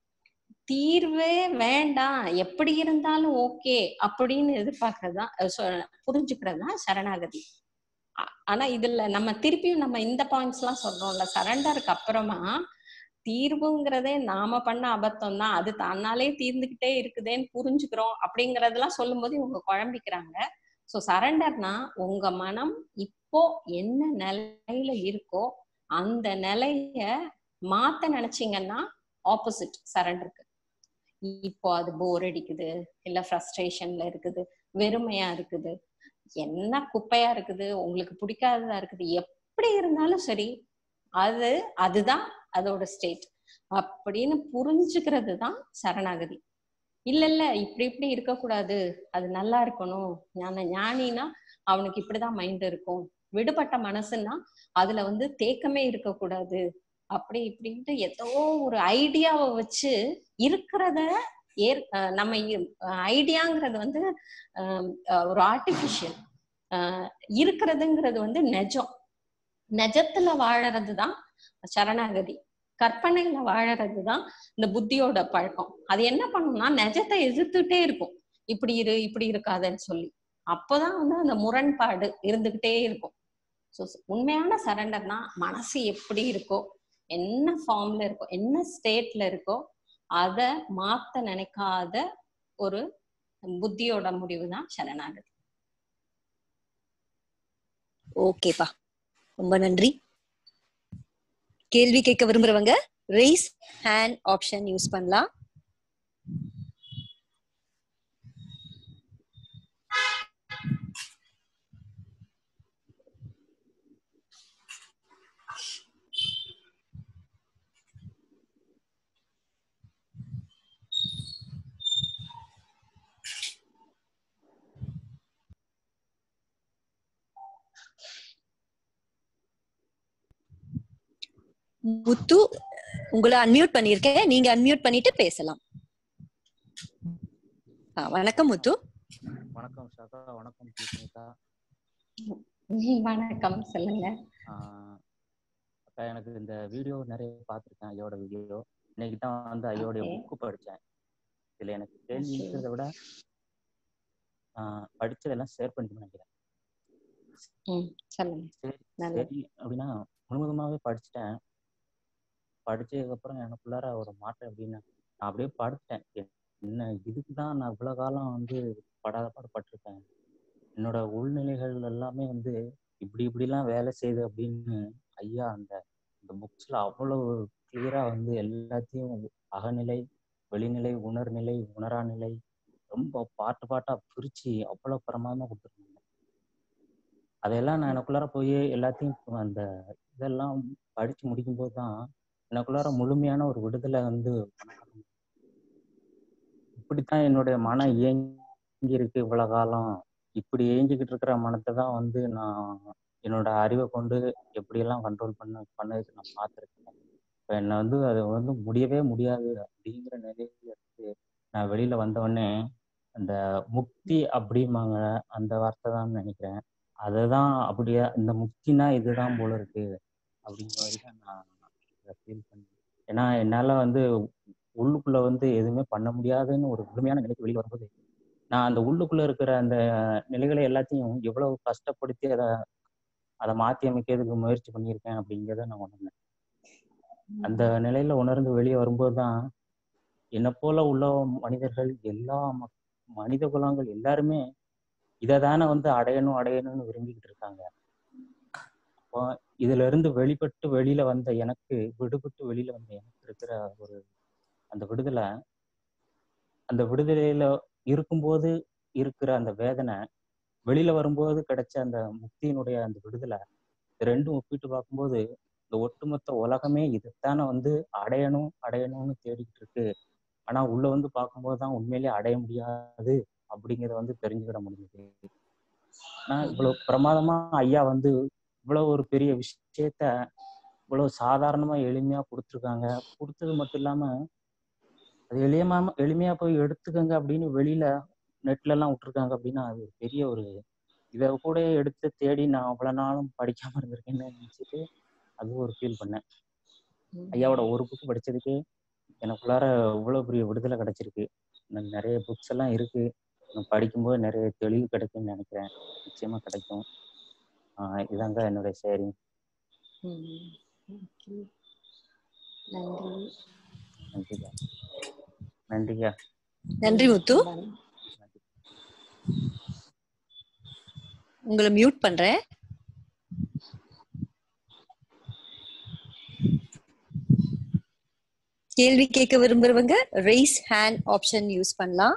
தீர்வே வேண்டாம் எப்படி இருந்தாலும் ஓகே அப்படின்னு எதிர்பார்க்கறது தான் அஹ் சொ- புரிஞ்சுக்கிறது தான் சரணாகதி ஆ- ஆனா இதுல நம்ம திருப்பியும் நம்ம இந்த பாயிண்ட்ஸ் எல்லாம் சொல்றோம்ல சரண்டருக்கு அப்புறமா தீர்வுங்கிறதே நாம பண்ண அபத்தம் தான் அது தன்னாலே தீர்ந்துகிட்டே இருக்குதேன்னு புரிஞ்சுக்கிறோம் அப்படிங்கறதெல்லாம் சொல்லும்போது இவங்க குழம்பிக்கிறாங்க சோ சரண்டர்னா உங்க மனம் இப்போ என்ன நிலையில இருக்கோ அந்த நிலைய மாத்த நினைச்சீங்கன்னா ஆப்போசிட் சரண்டருக்கு இப்போ அது போர் அடிக்குது இல்ல ஃப்ரஸ்ட்ரேஷன்ல இருக்குது வெறுமையா இருக்குது என்ன குப்பையா இருக்குது உங்களுக்கு பிடிக்காததா இருக்குது எப்படி இருந்தாலும் சரி அது அதுதான் அதோட ஸ்டேட் அப்படின்னு புரிஞ்சுக்கிறது தான் சரணாகதி இல்ல இல்ல இப்படி இப்படி இருக்கக்கூடாது அது நல்லா இருக்கணும் ஞான ஞானினா அவனுக்கு இப்படிதான் மைண்ட் இருக்கும் விடுபட்ட மனசுன்னா அதுல வந்து தேக்கமே இருக்கக்கூடாது அப்படி இப்படின்ட்டு ஏதோ ஒரு ஐடியாவை வச்சு இருக்கிறத ஏற் அஹ் நம்ம ஐடியாங்கிறது வந்து அஹ் அஹ் ஒரு ஆர்டிபிஷியல் இருக்கிறதுங்கிறது வந்து நெஜம் நெஜத்துல வாழறது தான் சரணாகதி கற்பனையில வாழறது தான் இந்த புத்தியோட பழக்கம் அது என்ன பண்ணும்னா நெஜத்தை எதிர்த்துட்டே இருக்கும் இப்படி இரு இப்படி இருக்காதன்னு சொல்லி அப்போதான் வந்து அந்த முரண்பாடு இருந்துகிட்டே இருக்கும் ஸோ உண்மையான சரண்டர்னா மனசு எப்படி இருக்கோ என்ன ஃபார்ம்ல இருக்கோ என்ன ஸ்டேட்ல இருக்கோ அதை மாத்த நினைக்காத ஒரு புத்தியோட முடிவு தான் சரணாகதி ஓகேப்பா ரொம்ப நன்றி கேள்வி கேட்க விரும்புறவங்க ரேஸ் ஹேண்ட் ஆப்ஷன் யூஸ் பண்ணலாம் முத்து உங்களை அன்மியூட் பண்ணிருக்கேன் நீங்க அன்மியூட் பண்ணிட்டு பேசலாம் ஆ, வணக்கம் முத்து வணக்கம் ஷாகா வணக்கம் கிருஷ்ணிகா வணக்கம் சொல்லுங்க ஆஹ் அக்கா எனக்கு இந்த வீடியோ நிறைய பார்த்துருக்கேன் ஐயோட வீடியோ இன்னைக்கு தான் வந்து ஐயோடைய Okay. புக்கு படித்தேன் இதில் எனக்கு கேள்வி Okay. இருக்கிறத விட ஆஹ் படிச்சதெல்லாம் ஷேர் பண்ணிக்க நினைக்கிறேன் ம் சொல்லுங்க சரி நல்லது சரி அப்படின்னா முழுவதுமாவே படிச்சுட்டேன் படிச்சதுக்கப்புறம் எனக்குள்ளார ஒரு மாற்றம் எப்படின்னா நான் அப்படியே படுத்துட்டேன் என்ன இதுக்கு தான் நான் இவ்வளோ காலம் வந்து படாத பாடுபட்டிருக்கேன் என்னோட உள்நிலைகள் எல்லாமே வந்து இப்படி இப்படிலாம் வேலை செய்யுது அப்படின்னு ஐயா அந்த இந்த புக்ஸ்ல அவ்வளவு கிளியரா வந்து எல்லாத்தையும் அகநிலை வெளிநிலை உணர்நிலை உணராநிலை ரொம்ப பாட்டு பாட்டா பிரிச்சு அவ்வளவு பிரமாதமா கொடுத்துருக்காங்க அதையெல்லாம் நான் எனக்குள்ளார போய் எல்லாத்தையும் அந்த இதெல்லாம் படிச்சு முடிக்கும்போது தான் எனக்குள்ளார முழுமையான ஒரு விடுதலை வந்து இப்படித்தான் என்னுடைய மனம் இயங்கி இருக்கு இவ்வளவு காலம் இப்படி ஏங்கிக்கிட்டு இருக்கிற மனத்தை தான் வந்து நான் என்னோட அறிவை கொண்டு எப்படியெல்லாம் கண்ட்ரோல் பண்ண பண்ணதுக்கு நான் பார்த்துருக்கேன் இப்போ என்னை வந்து அது வந்து முடியவே முடியாது அப்படிங்கிற நிலையில இருந்து நான் வெளியில வந்தவொடனே அந்த முக்தி அப்படிம்பாங்க அந்த வார்த்தை தான் நினைக்கிறேன் அதை தான் அப்படியே இந்த முக்தினா இதுதான் போல இருக்கு அப்படிங்கிற மாதிரி தான் நான் ஃபீல் பண்ணேன் ஏன்னா என்னால் வந்து உள்ளுக்குள்ள வந்து எதுவுமே பண்ண முடியாதுன்னு ஒரு முழுமையான நிலைக்கு வெளியே வரும்போது நான் அந்த உள்ளுக்குள்ள இருக்கிற அந்த நிலைகளை எல்லாத்தையும் எவ்வளவு கஷ்டப்படுத்தி அதை அதை மாற்றி அமைக்கிறதுக்கு முயற்சி பண்ணியிருக்கேன் அப்படிங்கிறத நான் உணர்ந்தேன் அந்த நிலையில உணர்ந்து வெளியே வரும்போது தான் என்னை போல உள்ள மனிதர்கள் எல்லா மனித குலங்கள் எல்லாருமே இதை தானே வந்து அடையணும் அடையணும்னு விரும்பிக்கிட்டு இருக்காங்க அப்போ இதுல இருந்து வெளிப்பட்டு வெளியில வந்த எனக்கு விடுபட்டு வெளியில வந்த எனக்கு இருக்கிற ஒரு அந்த விடுதலை அந்த விடுதலையில இருக்கும்போது இருக்கிற அந்த வேதனை வெளியில வரும்போது கிடைச்ச அந்த முக்தியினுடைய அந்த விடுதலை ரெண்டும் ஒப்பிட்டு பார்க்கும்போது இந்த ஒட்டுமொத்த உலகமே இதைத்தானே வந்து அடையணும் அடையணும்னு தேடிக்கிட்டு இருக்கு ஆனா உள்ள வந்து பார்க்கும்போது தான் உண்மையிலேயே அடைய முடியாது அப்படிங்கிறத வந்து தெரிஞ்சுக்கிட முடியுது ஆனா இவ்வளவு பிரமாதமா ஐயா வந்து இவ்வளவு ஒரு பெரிய விஷயத்த இவ்வளவு சாதாரணமா எளிமையா கொடுத்துருக்காங்க கொடுத்தது மட்டும் இல்லாம அது எளியமா எளிமையா போய் எடுத்துக்கங்க அப்படின்னு வெளியில நெட்ல எல்லாம் விட்டுருக்காங்க அப்படின்னா அது ஒரு பெரிய ஒரு இதை கூட எடுத்து தேடி நான் அவ்வளவு நாளும் படிக்காம இருந்திருக்கேன்னு நினைச்சிட்டு அது ஒரு ஃபீல் பண்ணேன் ஐயாவோட ஒரு புக் படிச்சதுக்கே எனக்குள்ளார இவ்வளவு பெரிய விடுதலை கிடைச்சிருக்கு நிறைய புக்ஸ் எல்லாம் இருக்கு படிக்கும்போது நிறைய தெளிவு கிடைக்கும்னு நினைக்கிறேன் நிச்சயமா கிடைக்கும் ஆஹ் இதாங்க என்னுடைய ஷேரிங் நன்றி நன்றிங்க நன்றிங்க நன்றி முத்து உங்களை மியூட் பண்றேன் கேள்வி கேட்க விரும்புறவங்க ரைஸ் ஹேண்ட் ஆப்ஷன் யூஸ் பண்ணலாம்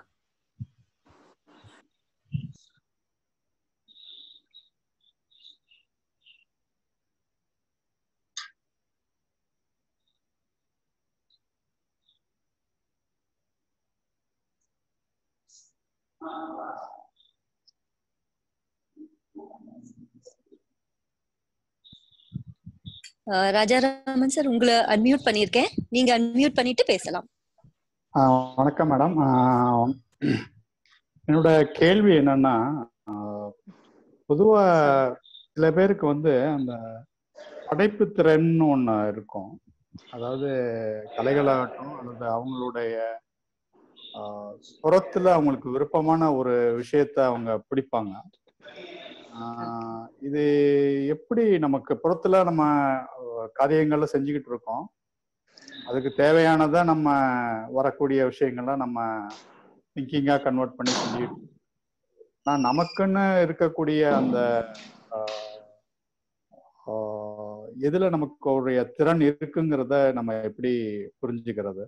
அஹ் ராஜாராமன் சார் உங்களை அன்மியூட் பண்ணியிருக்கேன் நீங்க அன்மியூட் பண்ணிட்டு பேசலாம் ஆஹ் வணக்கம் மேடம் ஆஹ் என்னோட கேள்வி என்னன்னா ஆஹ் பொதுவா சில பேருக்கு வந்து அந்த படைப்பு திறன்னு ஒண்ணு இருக்கும் அதாவது கலைகளாகட்டும் அல்லது அவங்களுடைய ஆஹ் புறத்துல அவங்களுக்கு விருப்பமான ஒரு விஷயத்த அவங்க பிடிப்பாங்க ஆஹ் இது எப்படி நமக்கு புறத்துல நம்ம ஆஹ் காரியங்களை செஞ்சுக்கிட்டு இருக்கோம் அதுக்கு தேவையானதை நம்ம வரக்கூடிய விஷயங்களை நம்ம திங்கிங்காக கன்வெர்ட் பண்ணி செஞ்சுக்கிட்டு ஆனால் நமக்குன்னு இருக்கக்கூடிய அந்த ஆஹ், ஆஹ், எதுல நமக்கு உடைய திறன் இருக்குங்கிறத நம்ம எப்படி புரிஞ்சுக்கிறது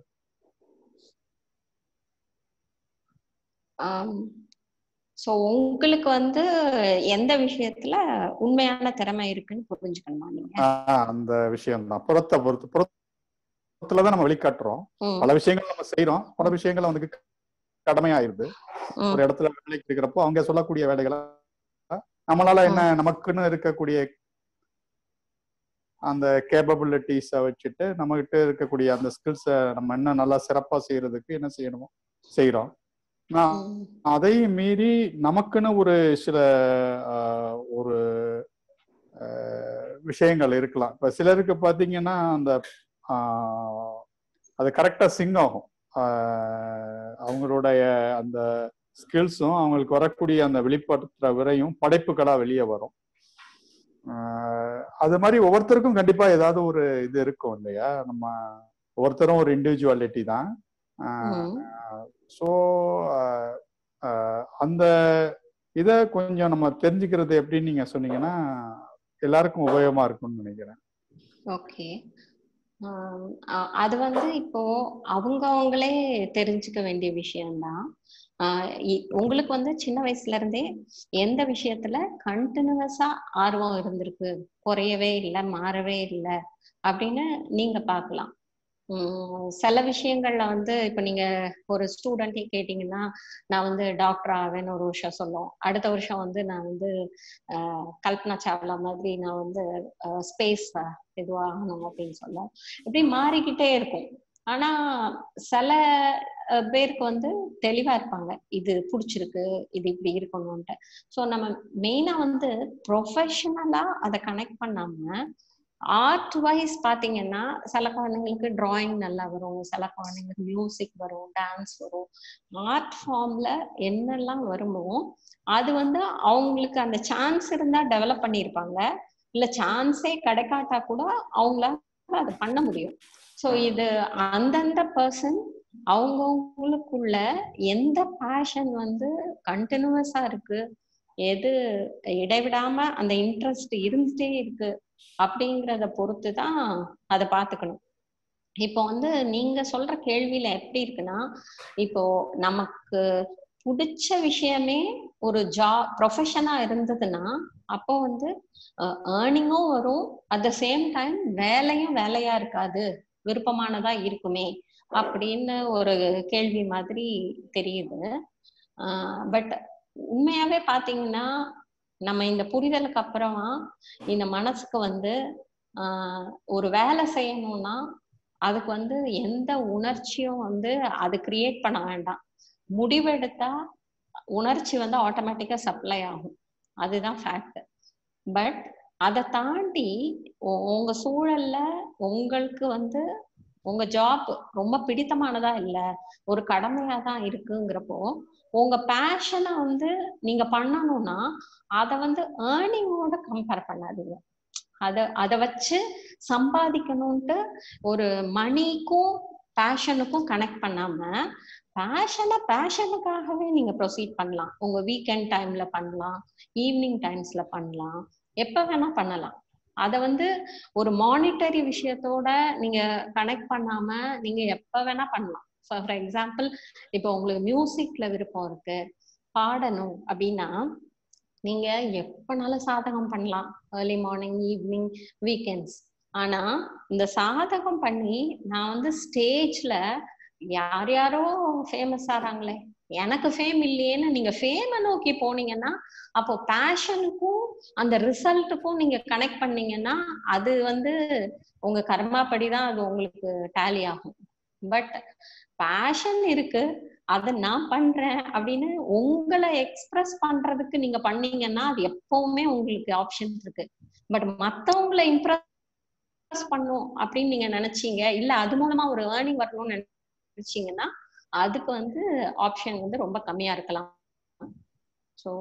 ஸோ உங்களுக்கு வந்து எந்த விஷயத்துல உண்மையான திறமை இருக்குன்னு புரிஞ்சுக்கணுமா நீங்க ஆஹ், அந்த விஷயம் தான் புறத்தை பொறுத்து புறத்துல தான் நம்ம வெளிக்காட்டுறோம் ம், பல விஷயங்கள் நம்ம செய்றோம் பல விஷயங்கள் அவனுக்கு கடமையாயிருது ம், ஒரு இடத்துல வேலைக்கு இருக்கிறப்போ அவங்க சொல்லக்கூடிய வேலைகளை நம்மளால என்ன நமக்குன்னு இருக்கக்கூடிய அந்த கேப்பபிலிட்டிஸை வச்சுட்டு நம்ம கிட்ட இருக்கக்கூடிய அந்த ஸ்கில்ஸை நம்ம என்ன நல்லா சிறப்பா செய்யறதுக்கு என்ன செய்யணுமோ செய்யறோம் நான் ம், அதையும் மீறி நமக்குன்னு ஒரு சில ஆஹ், ஒரு ஆஹ், விஷயங்கள் இருக்கலாம் இப்ப சிலருக்கு பாத்தீங்கன்னா அந்த ஆஹ், அது கரெக்டா சிங் ஆகும் ஆஹ், அவங்களுடைய அந்த ஸ்கில்ஸும் அவங்களுக்கு வரக்கூடிய அந்த வெளிப்படுத்துற விரையும் படைப்புகளா வெளியே வரும் ஆஹ், அது மாதிரி ஒவ்வொருத்தருக்கும் கண்டிப்பா ஏதாவது ஒரு இது இருக்கும் இல்லையா நம்ம ஒவ்வொருத்தரும் ஒரு இண்டிவிஜுவாலிட்டி தான் ம். ஸோ அந்த இதை கொஞ்சம் நம்ம தெரிஞ்சுக்கிறது எப்படின்னு நீங்க சொன்னீங்கன்னா எல்லாருக்கும் உபயோகமா இருக்கும்னு நினைக்கிறேன் ஓகே அது வந்து இப்போ அவங்க அவங்களே தெரிஞ்சுக்க வேண்டிய விஷயம்தான் ஆஹ் இ- உங்களுக்கு வந்து சின்ன வயசுல இருந்தே எந்த விஷயத்துல கண்டினியூஸா ஆர்வம் இருந்திருக்கு குறையவே இல்லை மாறவே இல்லை அப்படின்னு நீங்க பார்க்கலாம் உம் சில விஷயங்கள்ல வந்து இப்ப நீங்க ஒரு ஸ்டூடெண்ட்டே கேட்டீங்கன்னா நான் வந்து டாக்டர் ஆவேன்னு ஒரு வருஷம் சொல்லுவோம் அடுத்த வருஷம் வந்து நான் வந்து ஆஹ் கல்பனா சாவ்லா மாதிரி நான் வந்து ஸ்பேஸ் இதுவாகணும் அப்படின்னு சொல்லுவோம் இப்படி மாறிக்கிட்டே இருக்கும் ஆனா சில அஹ், பேருக்கு வந்து தெளிவா இருப்பாங்க இது பிடிச்சிருக்கு இது இப்படி இருக்கணும்ட்டு ஸோ நம்ம மெயினா வந்து ப்ரொஃபஷனலா அதை கனெக்ட் பண்ணாம ஆர்ட் வைஸ் பாத்தீங்கன்னா சில குழந்தைங்களுக்கு டிராயிங் நல்லா வரும் சில குழந்தைங்களுக்கு மியூசிக் வரும் டான்ஸ் வரும் ஆர்ட் ஃபார்ம்ல என்னெல்லாம் வருமோ அது வந்து அவங்களுக்கு அந்த சான்ஸ் இருந்தா டெவலப் பண்ணியிருப்பாங்க இல்ல சான்ஸே கிடைக்காட்டா கூட அவங்களால அதை பண்ண முடியும் ஸோ இது அந்தந்த பர்சன் அவங்கவுங்களுக்குள்ள எந்த பேஷன் வந்து கண்டினியூஸா இருக்கு எது இடைவிடாம அந்த இன்ட்ரெஸ்ட் இருந்துட்டே இருக்கு அப்படிங்கிறத பொறுத்து தான் அதை பார்த்துக்கணும் இப்போ வந்து நீங்க சொல்ற கேள்வியில எப்படி இருக்குன்னா இப்போ நமக்கு பிடிச்ச விஷயமே ஒரு ஜாப் ப்ரொஃபஷனா இருந்ததுன்னா அப்போ வந்து ஏர்னிங்கும் வரும் அட் த சேம் டைம் வேலையும் வேலையா இருக்காது விருப்பமானதா இருக்குமே அப்படின்னு ஒரு கேள்வி மாதிரி தெரியுது பட் உண்மையாவே பாத்தீங்கன்னா நம்ம இந்த புரிதலுக்கு அப்புறமா இந்த மனசுக்கு வந்து ஆஹ் ஒரு வேலை செய்யணும்னா அதுக்கு வந்து எந்த உணர்ச்சியும் வந்து அது கிரியேட் பண்ண வேண்டாம் முடிவெடுத்தா உணர்ச்சி வந்து ஆட்டோமேட்டிக்கா சப்ளை ஆகும் அதுதான் ஃபேக்ட் பட் அதை தாண்டி உ- உங்க சூழல்ல உங்களுக்கு வந்து உங்க ஜாப் ரொம்ப பிடித்தமானதா இல்ல ஒரு கடமையா தான் இருக்குங்கிறப்போ உங்க பேஷனை வந்து நீங்க பண்ணணும்னா அதை வந்து ஏர்னிங்கோட கம்பேர் பண்ணாதீங்க அத அதை வச்சு சம்பாதிக்கணும்ட்டு ஒரு மணிக்கும் பேஷனுக்கும் கனெக்ட் பண்ணாம பேஷனை பேஷனுக்காகவே நீங்க ப்ரொசீட் பண்ணலாம் உங்க வீக்கெண்ட் டைம்ல பண்ணலாம் ஈவினிங் டைம்ஸ்ல பண்ணலாம் எப்ப வேணா பண்ணலாம் அத வந்து ஒரு மானிட்டரி விஷயத்தோட நீங்க கனெக்ட் பண்ணாம நீங்க எப்ப வேணா பண்ணலாம் ஃபார் எக்ஸாம்பிள் இப்போ உங்களுக்கு மியூசிக்ல விருப்பம் இருக்கு பாடணும் அப்படின்னா நீங்க எப்பனாலும் சாதகம் பண்ணலாம் ஏர்லி மார்னிங் ஈவினிங் வீக்கெண்ட்ஸ் ஆனா இந்த சாதகம் பண்ணி நான் வந்து ஸ்டேஜ்ல யார் யாரோ ஃபேமஸ் ஆறாங்களே எனக்கு ஃபேம் இல்லையேன்னு நீங்க ஃபேமை நோக்கி போனீங்கன்னா அப்போ பேஷனுக்கும் அந்த ரிசல்ட்டுக்கும் நீங்க கனெக்ட் பண்ணீங்கன்னா அது வந்து உங்க கர்மாப்படி தான் அது உங்களுக்கு டேலி ஆகும் பட் பேஷன் இருக்கு அதை நான் பண்றேன் அப்படின்னு உங்களை எக்ஸ்பிரஸ் பண்றதுக்கு நீங்க பண்ணீங்கன்னா அது எப்பவுமே உங்களுக்கு ஆப்ஷன் இருக்கு பட் மத்தவங்களை இம்ப்ரெஸ் பண்ணும் அப்படின்னு நீங்க நினைச்சீங்க இல்ல அது மூலமா ஒரு ஏர்னிங் வரணும்னு நினைச்சீங்கன்னா அதுக்கு வந்து ஆப்ஷன் வந்து ரொம்ப கம்மியா இருக்கலாம் ஸோ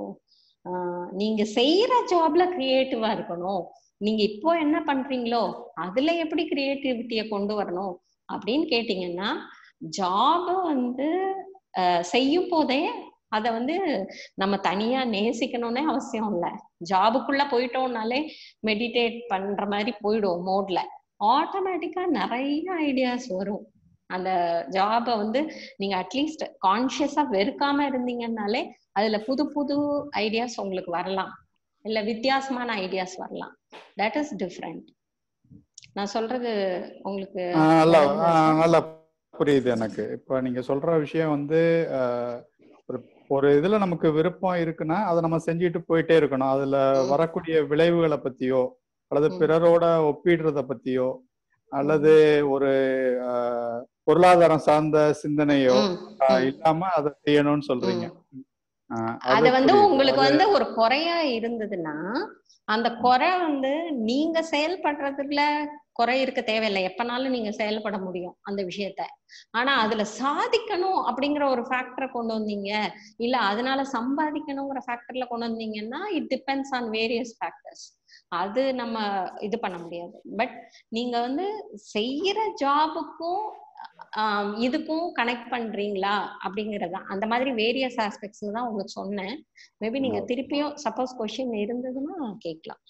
நீங்க செய்யற ஜாப்ல கிரியேட்டிவா இருக்கணும் நீங்க இப்போ என்ன பண்றீங்களோ அதுல எப்படி கிரியேட்டிவிட்டியை கொண்டு வரணும் அப்படின்னு கேட்டீங்கன்னா ஜாப் வந்து அஹ், செய்யும் போதே அத வந்து நம்ம தனியா நேசிக்கணும்னே அவசியம் இல்லை ஜாபுக்குள்ள போயிட்டோம்னாலே மெடிடேட் பண்ற மாதிரி போயிடும் மோட்ல ஆட்டோமேட்டிக்கா நிறைய ஐடியாஸ் வரும் அந்த ஜாபை வந்து நீங்க அட்லீஸ்ட் கான்சியஸா வெறுக்காம இருந்தீங்கன்னாலே அதுல புது புது ஐடியாஸ் உங்களுக்கு வரலாம் இல்ல வித்தியாசமான ஐடியாஸ் வரலாம் தட் இஸ் டிஃப்ரெண்ட் நான் சொல்றது உங்களுக்கு ஆஹ் நல்லா விளங்குதா ஆஹ் sir? நல்லா புரியுது எனக்கு இப்ப நீங்க சொல்ற விஷயம் வந்து ஆஹ் ஒரு ஒரு இதுல நமக்கு விருப்பம் இருக்குன்னா அதை நம்ம செஞ்சுட்டு போயிட்டே இருக்கணும் அதுல ம், வரக்கூடிய விளைவுகளை பத்தியோ அல்லது ம், பிறரோட ஒப்பிடுறத பத்தியோ ம், அல்லது ஒரு ஆஹ், பொருளாதாரம் சார்ந்த சிந்தனையோ ம், ஆஹ், ம், இல்லாம அதை செய்யணும்னு சொல்றீங்க ம். ஆஹ், அது அது வந்து புரியுது உங்களுக்கு அது வந்து ஒரு குறையா இருந்ததுன்னா அந்த குறை வந்து நீங்க செயல்படுறதுல குறை இருக்க தேவையில்லை எப்பனாலும் நீங்க செயல்பட முடியும் அந்த விஷயத்த ஆனா அதுல சாதிக்கணும் அப்படிங்கிற ஒரு ஃபேக்டரை கொண்டு வந்தீங்க இல்ல அதனால சம்பாதிக்கணுங்கிற ஃபேக்டர்ல கொண்டு வந்தீங்கன்னா it depends on various factors அது நம்ம இது பண்ண முடியாது பட் நீங்க வந்து செய்யற ஜாபுக்கும் ஆஹ் இதுக்கும் கனெக்ட் பண்றீங்களா அப்படிங்கறதா அந்த மாதிரி வேரியஸ் ஆஸ்பெக்ட்ஸ் தான் உங்களுக்கு சொன்னேன் மேபி நீங்க திருப்பியும் சப்போஸ் கொஸ்டின் இருந்ததுன்னா கேட்கலாம்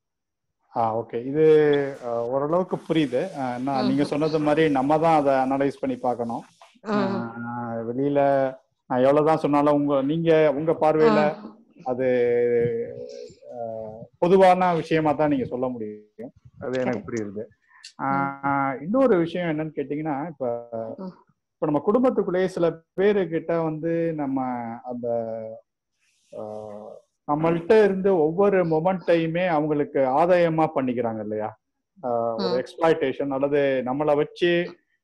ஆ ஓகே இது அஹ், ஓரளவுக்கு புரியுது அஹ், நான் ம். நீங்க சொன்னது மாதிரி நம்ம தான் அதை அனலைஸ் பண்ணி பார்க்கணும் ம். அஹ், வெளியில நான் எவ்வளவுதான் சொன்னாலும் உங்க நீங்க உங்க பார்வையில அது அஹ், பொதுவான விஷயமா தான் நீங்க சொல்ல முடியும் அது எனக்கு Correct. புரியுது ஆஹ், இன்னொரு விஷயம் என்னன்னு கேட்டீங்கன்னா இப்ப ம். இப்ப நம்ம குடும்பத்துக்குள்ளேயே சில பேரு கிட்ட வந்து நம்ம அந்த ஆஹ், நம்மள்ட்ட இருந்து ஒவ்வொரு மொமெண்ட்டையுமே அவங்களுக்கு ஆதாயமா பண்ணிக்கிறாங்க இல்லையா ஆஹ், ஒரு ம். எக்ஸ்பிளாய்டேஷன் அல்லது நம்மளை வச்சு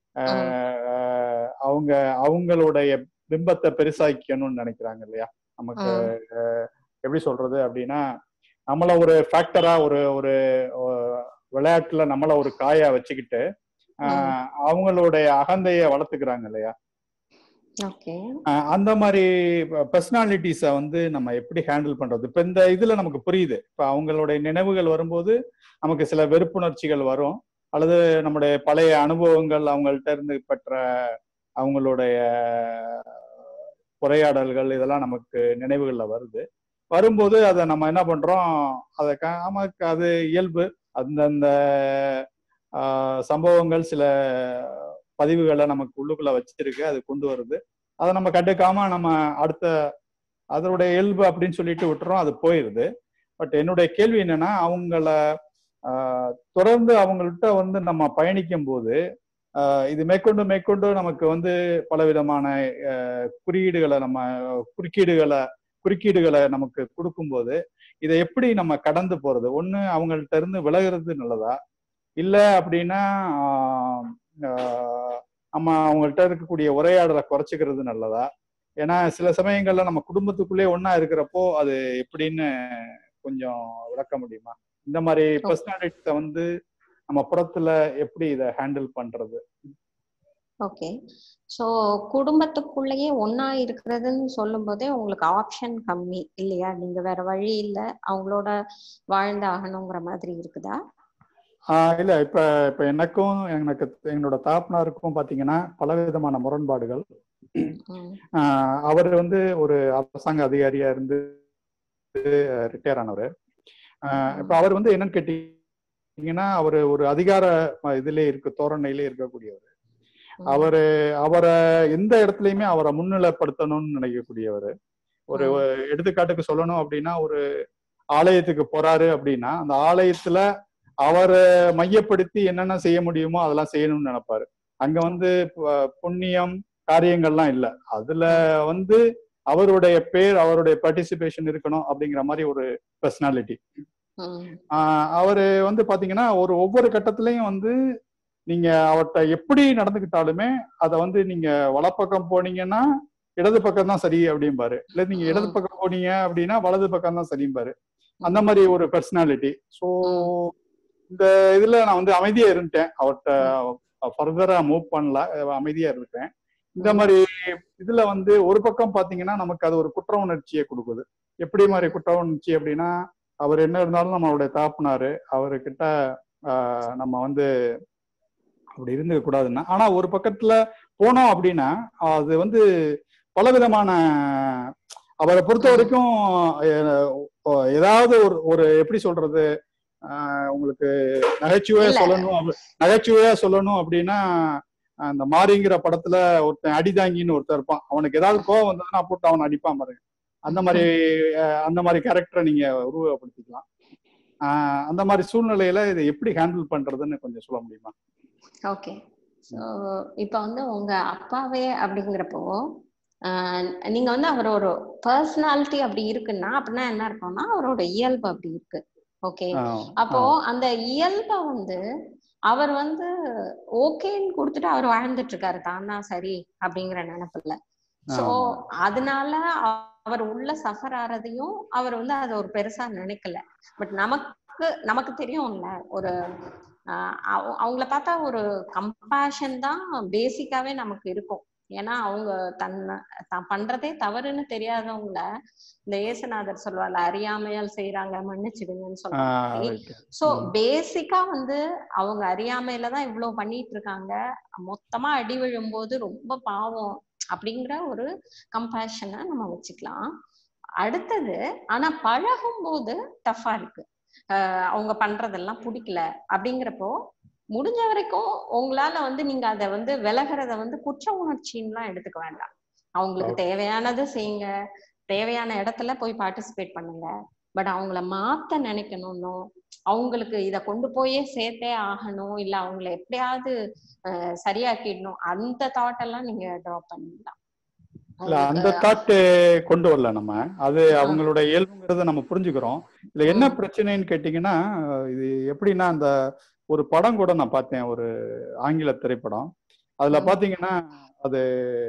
ஆஹ், அவங்க அவங்களுடைய பிம்பத்தை பெருசாக்கணும்னு நினைக்கிறாங்க இல்லையா நமக்கு ஆஹ், எப்படி சொல்றது அப்படின்னா நம்மள ஒரு ஃபேக்டரா ஒரு ஒரு ஆஹ், விளையாட்டுல நம்மள ஒரு காயா வச்சுக்கிட்டு ஆஹ், அவங்களுடைய அகந்தைய வளர்த்துக்கிறாங்க இல்லையா ஓகே ஆஹ் அந்த மாதிரி பர்சனாலிட்டிஸை வந்து நம்ம எப்படி ஹேண்டில் பண்றது இப்ப இந்த இதுல நமக்கு புரியுது இப்ப அவங்களுடைய நினைவுகள் வரும்போது நமக்கு சில வெறுப்புணர்ச்சிகள் வரும் அல்லது நம்முடைய பழைய அனுபவங்கள் அவங்கள்ட்ட இருந்து பெற்ற அவங்களுடைய உரையாடல்கள் இதெல்லாம் நமக்கு நினைவுகள்ல வருது வரும்போது அதை நம்ம என்ன பண்றோம் அதை க- நமக்கு அது இயல்பு அந்தந்த ஆஹ், சம்பவங்கள் சில பதிவுகளை நமக்கு உள்ளுக்குள்ள வச்சிருக்கு அது கொண்டு வருது அதை நம்ம கண்டுக்காம நம்ம அடுத்த அதனுடைய இயல்பு அப்படின்னு சொல்லிட்டு விட்டுறோம் அது போயிருது பட் என்னுடைய கேள்வி என்னன்னா அவங்கள ஆஹ், தொடர்ந்து அவங்கள்ட்ட வந்து நம்ம பயணிக்கும் போது ஆஹ், இது மேற்கொண்டு மேற்கொண்டு நமக்கு வந்து பலவிதமான ஆஹ், குறியீடுகளை நம்ம குறுக்கீடுகளை குறுக்கீடுகளை நமக்கு கொடுக்கும்போது இதை எப்படி நம்ம கடந்து போறது ஒண்ணு அவங்கள்ட்ட இருந்து விலகிறது நல்லதா இல்ல அப்படின்னா ஆஹ், ஆஹ், நம்ம அவங்கள்ட்ட இருக்கக்கூடிய உரையாடலை குறைச்சிக்கிறது நல்லதா ஏன்னா சில சமயங்கள்ல நம்ம குடும்பத்துக்குள்ளே ஒண்ணா இருக்கிறப்போ அது எப்படின்னு கொஞ்சம் விளக்க முடியுமா இந்த மாதிரி பர்சனாலிட்டிஸை வந்து நம்ம புறத்துல எப்படி இதை ஹேண்டில் பண்றது ஓகே ஸோ குடும்பத்துக்குள்ளேயே ஒண்ணா இருக்கிறதுன்னு சொல்லும் போதே உங்களுக்கு ஆப்ஷன் கம்மி இல்லையா நீங்க வேற வழி இல்ல அவங்களோட வாழ்ந்து ஆகணுங்கிற மாதிரி இருக்குதா ஆஹ் இல்ல இப்ப இப்ப எனக்கும் எனக்கு என்னோட தாப்பனாருக்கும் பாத்தீங்கன்னா பலவிதமான முரண்பாடுகள் ம், ஆஹ் அவர் வந்து ஒரு அரசாங்க அதிகாரியா இருந்து ரிட்டையர் ஆனவர் இப்ப அவர் வந்து என்னன்னு கேட்டீங்கன்னா அவர் ஒரு அதிகார இதுல இருக்க தோரணையிலே இருக்கக்கூடியவர் ம், அவரு அவரை எந்த இடத்துலயுமே அவரை முன்னிலைப்படுத்தணும்னு நினைக்கக்கூடியவர் ஒரு ம், எடுத்துக்காட்டுக்கு சொல்லணும் அப்படின்னா ஒரு ஆலயத்துக்கு போறாரு அப்படின்னா அந்த ஆலயத்துல அவரை மையப்படுத்தி என்னென்ன செய்ய முடியுமோ அதெல்லாம் செய்யணும்னு நினைப்பாரு அங்க வந்து ப- புண்ணியம் காரியங்கள்லாம் இல்ல அதுல வந்து அவருடைய பேர் அவருடைய பார்ட்டிசிபேஷன் இருக்கணும் அப்படிங்கிற மாதிரி ஒரு பர்சனாலிட்டி ம், அவரு வந்து பாத்தீங்கன்னா ஒரு ஒவ்வொரு கட்டத்திலையும் வந்து நீங்க அவர்கிட்ட எப்படி நடந்துக்கிட்டாலுமே அதை வந்து நீங்க வலப்பக்கம் போனீங்கன்னா இடது பக்கம் தான் சரி அப்படிம்பாரு இல்ல நீங்க இடது ம். பக்கம் போனீங்க அப்படின்னா வலது பக்கம் தான் சரிம்பாரு அந்த மாதிரி ஒரு பர்சனாலிட்டி ஸோ இந்த இதுல நான் வந்து அமைதியா இருந்துட்டேன் அவர்கிட்ட ஃபர்தரா மூவ் பண்ணல அஹ் அமைதியா இருக்கேன் இந்த மாதிரி இதுல வந்து ஒரு பக்கம் பாத்தீங்கன்னா நமக்கு அது ஒரு குற்ற உணர்ச்சியை கொடுக்குது எப்படி மாதிரி குற்ற உணர்ச்சி அப்படின்னா அவர் என்ன இருந்தாலும் நம்மளுடைய தாப்புனாரு அவர்கிட்ட ஆஹ் நம்ம வந்து அப்படி இருந்துக்க கூடாதுன்னா ஆனா ஒரு பக்கத்துல போனோம் அப்படின்னா அது வந்து பலவிதமான அவரை பொறுத்த வரைக்கும் அஹ், ஏதாவது ஒரு ஒரு எப்படி சொல்றது ஆஹ், உங்களுக்கு நகைச்சுவையா இல்ல. சொல்லணும் அப்படி- நகைச்சுவையா சொல்லணும் அப்படின்னா அந்த மாரிங்கிற படத்துல ஒருத்தன் அடிதாங்கின்னு ஒருத்தன் இருப்பான் அவனுக்கு ஏதாவது கோவம் வந்ததுன்னா போட்டு அவன் அடிப்பான் பாருங்க அந்த மாதிரி அஹ், அந்த மாதிரி கேரக்டரை நீங்க உருவகப்படுத்திக்கலாம் ஆஹ், அந்த மாதிரி சூழ்நிலையில இதை எப்படி ஹேண்டில் பண்றதுன்னு கொஞ்சம் சொல்ல முடியுமா ஓகே ஸோ இப்போ வந்து உங்க அப்பாவே அப்படிங்கிறப்போ ஆஹ் நீங்க வந்து அவர் ஒரு பர்சனாலிட்டி அப்படி இருக்குன்னா அப்படின்னா என்ன இருக்கும்னா அவரோட இயல்பு அப்படி இருக்கு ஓகே ஆஹ், அப்போ அந்த இயல்ப வந்து அவர் வந்து ஓகேன்னு கொடுத்துட்டு அவர் வாழ்ந்துட்டு இருக்காரு தான் தான் சரி அப்படிங்கிற நினைப்புல சோ ஆமா. அதனால அவர் உள்ள சஃபர் ஆறதையும் அவர் வந்து அதை ஒரு பெருசா நினைக்கல பட் நமக்கு நமக்கு தெரியும்ல ஒரு ஆஹ் அவ- அவங்கள பார்த்தா ஒரு கம்பேஷன் தான் பேசிக்காவே நமக்கு இருக்கும் ஏன்னா அவங்க தன்னை தான் பண்றதே தவறுன்னு தெரியாதவங்கள இந்த ஏசுநாதர் சொல்லுவாள் அறியாமையால் செய்யறாங்க மன்னிச்சிடுங்கன்னு சொல்லுவாங்க ஆஹ், right. சோ ம். பேசிக்கா வந்து அவங்க அறியாமையில தான் இவ்வளவு பண்ணிட்டு இருக்காங்க மொத்தமா அடி விழும்போது ரொம்ப பாவம் அப்படிங்கிற ஒரு கம்பேஷனை நம்ம வச்சுக்கலாம் அடுத்தது ஆனா பழகும் போது டஃபா இருக்கு ஆஹ் அவங்க பண்றதெல்லாம் பிடிக்கல அப்படிங்கிறப்போ முடிஞ்ச வரைக்கும் உங்களால வந்து நீங்க அதை வந்து விலகிறத வந்து குற்ற உணர்ச்சின்னுலாம் எடுத்துக்க வேண்டாம் அவங்களுக்கு Okay. தேவையானது செய்யுங்க தேவையான இடத்துல போய் பார்ட்டிசிபேட் பண்ணுங்க பட் அவங்கள மாத்த நினைக்கணும்னோ அவங்களுக்கு இத கொண்டு போயே சேர்த்தே ஆகணும் இல்ல அவங்கள எப்படியாவது அஹ், சரியாக்கிடணும் அந்த தாட் எல்லாம் நீங்க ட்ராப் பண்ணிடலாம் இல்ல அந்த அவங்களுக்கு தாட் கொண்டு வரல நம்ம அது அவங்களோட இயல்புங்கிறத நம்ம புரிஞ்சுக்கிறோம் இதுல என்ன ம். பிரச்சனைன்னு கேட்டீங்கன்னா இது எப்படின்னா அந்த ஒரு படம் கூட நான் பார்த்தேன் ஒரு ஆங்கில திரைப்படம் அதுல ம். பாத்தீங்கன்னா அது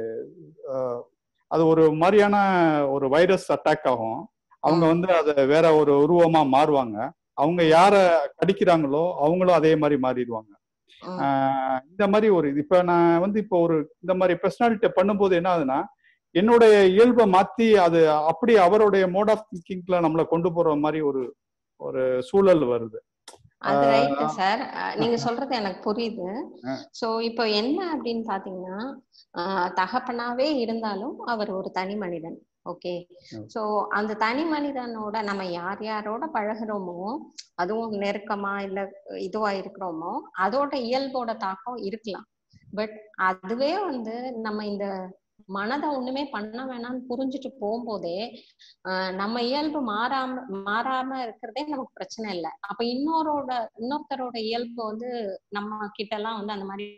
அஹ், அது ஒரு மாதிரியான ஒரு வைரஸ் அட்டாக் ஆகும் அவங்க ம். வந்து அதை வேற ஒரு உருவமா மாறுவாங்க அவங்க யார கடிக்கிறாங்களோ அவங்களும் அதே மாதிரி மாறிடுவாங்க ம். ஆஹ் இந்த மாதிரி ஒரு இது இப்ப நான் வந்து இப்போ ஒரு இந்த மாதிரி பர்சனாலிட்டி பண்ணும்போது என்ன ஆகுதுன்னா என்னுடைய இயல்பை மாத்தி அது அப்படி அவருடைய மோட் ஆஃப் திங்கிங்ல நம்மளை கொண்டு போற மாதிரி ஒரு ஒரு சூழல் வருது அது ஆஹ் ரைட்டு சார் நீங்க சொல்றது எனக்கு புரியுது ஆ. சோ இப்போ என்ன அப்படின்னு பாத்தீங்கன்னா ஆஹ் தகப்பனாவே இருந்தாலும் அவர் ஒரு தனி மனிதன் ஓகே ம். சோ அந்த தனி மனிதனோட நம்ம யார் யாரோட பழகுறோமோ அதுவும் நெருக்கமா இல்ல இதுவா இருக்கிறோமோ அதோட இயல்போட தாக்கம் இருக்கலாம் பட் அதுவே வந்து நம்ம இந்த மனதை ஒண்ணுமே பண்ண வேணாம்னு புரிஞ்சுட்டு போகும்போதே ஆஹ் நம்ம இயல்பு மாறாம மாறாம இருக்கிறதே நமக்கு பிரச்சனை இல்லை அப்ப இன்னொரோட இன்னொருத்தரோட இயல்பு வந்து நம்ம கிட்ட எல்லாம் வந்து அந்த மாதிரி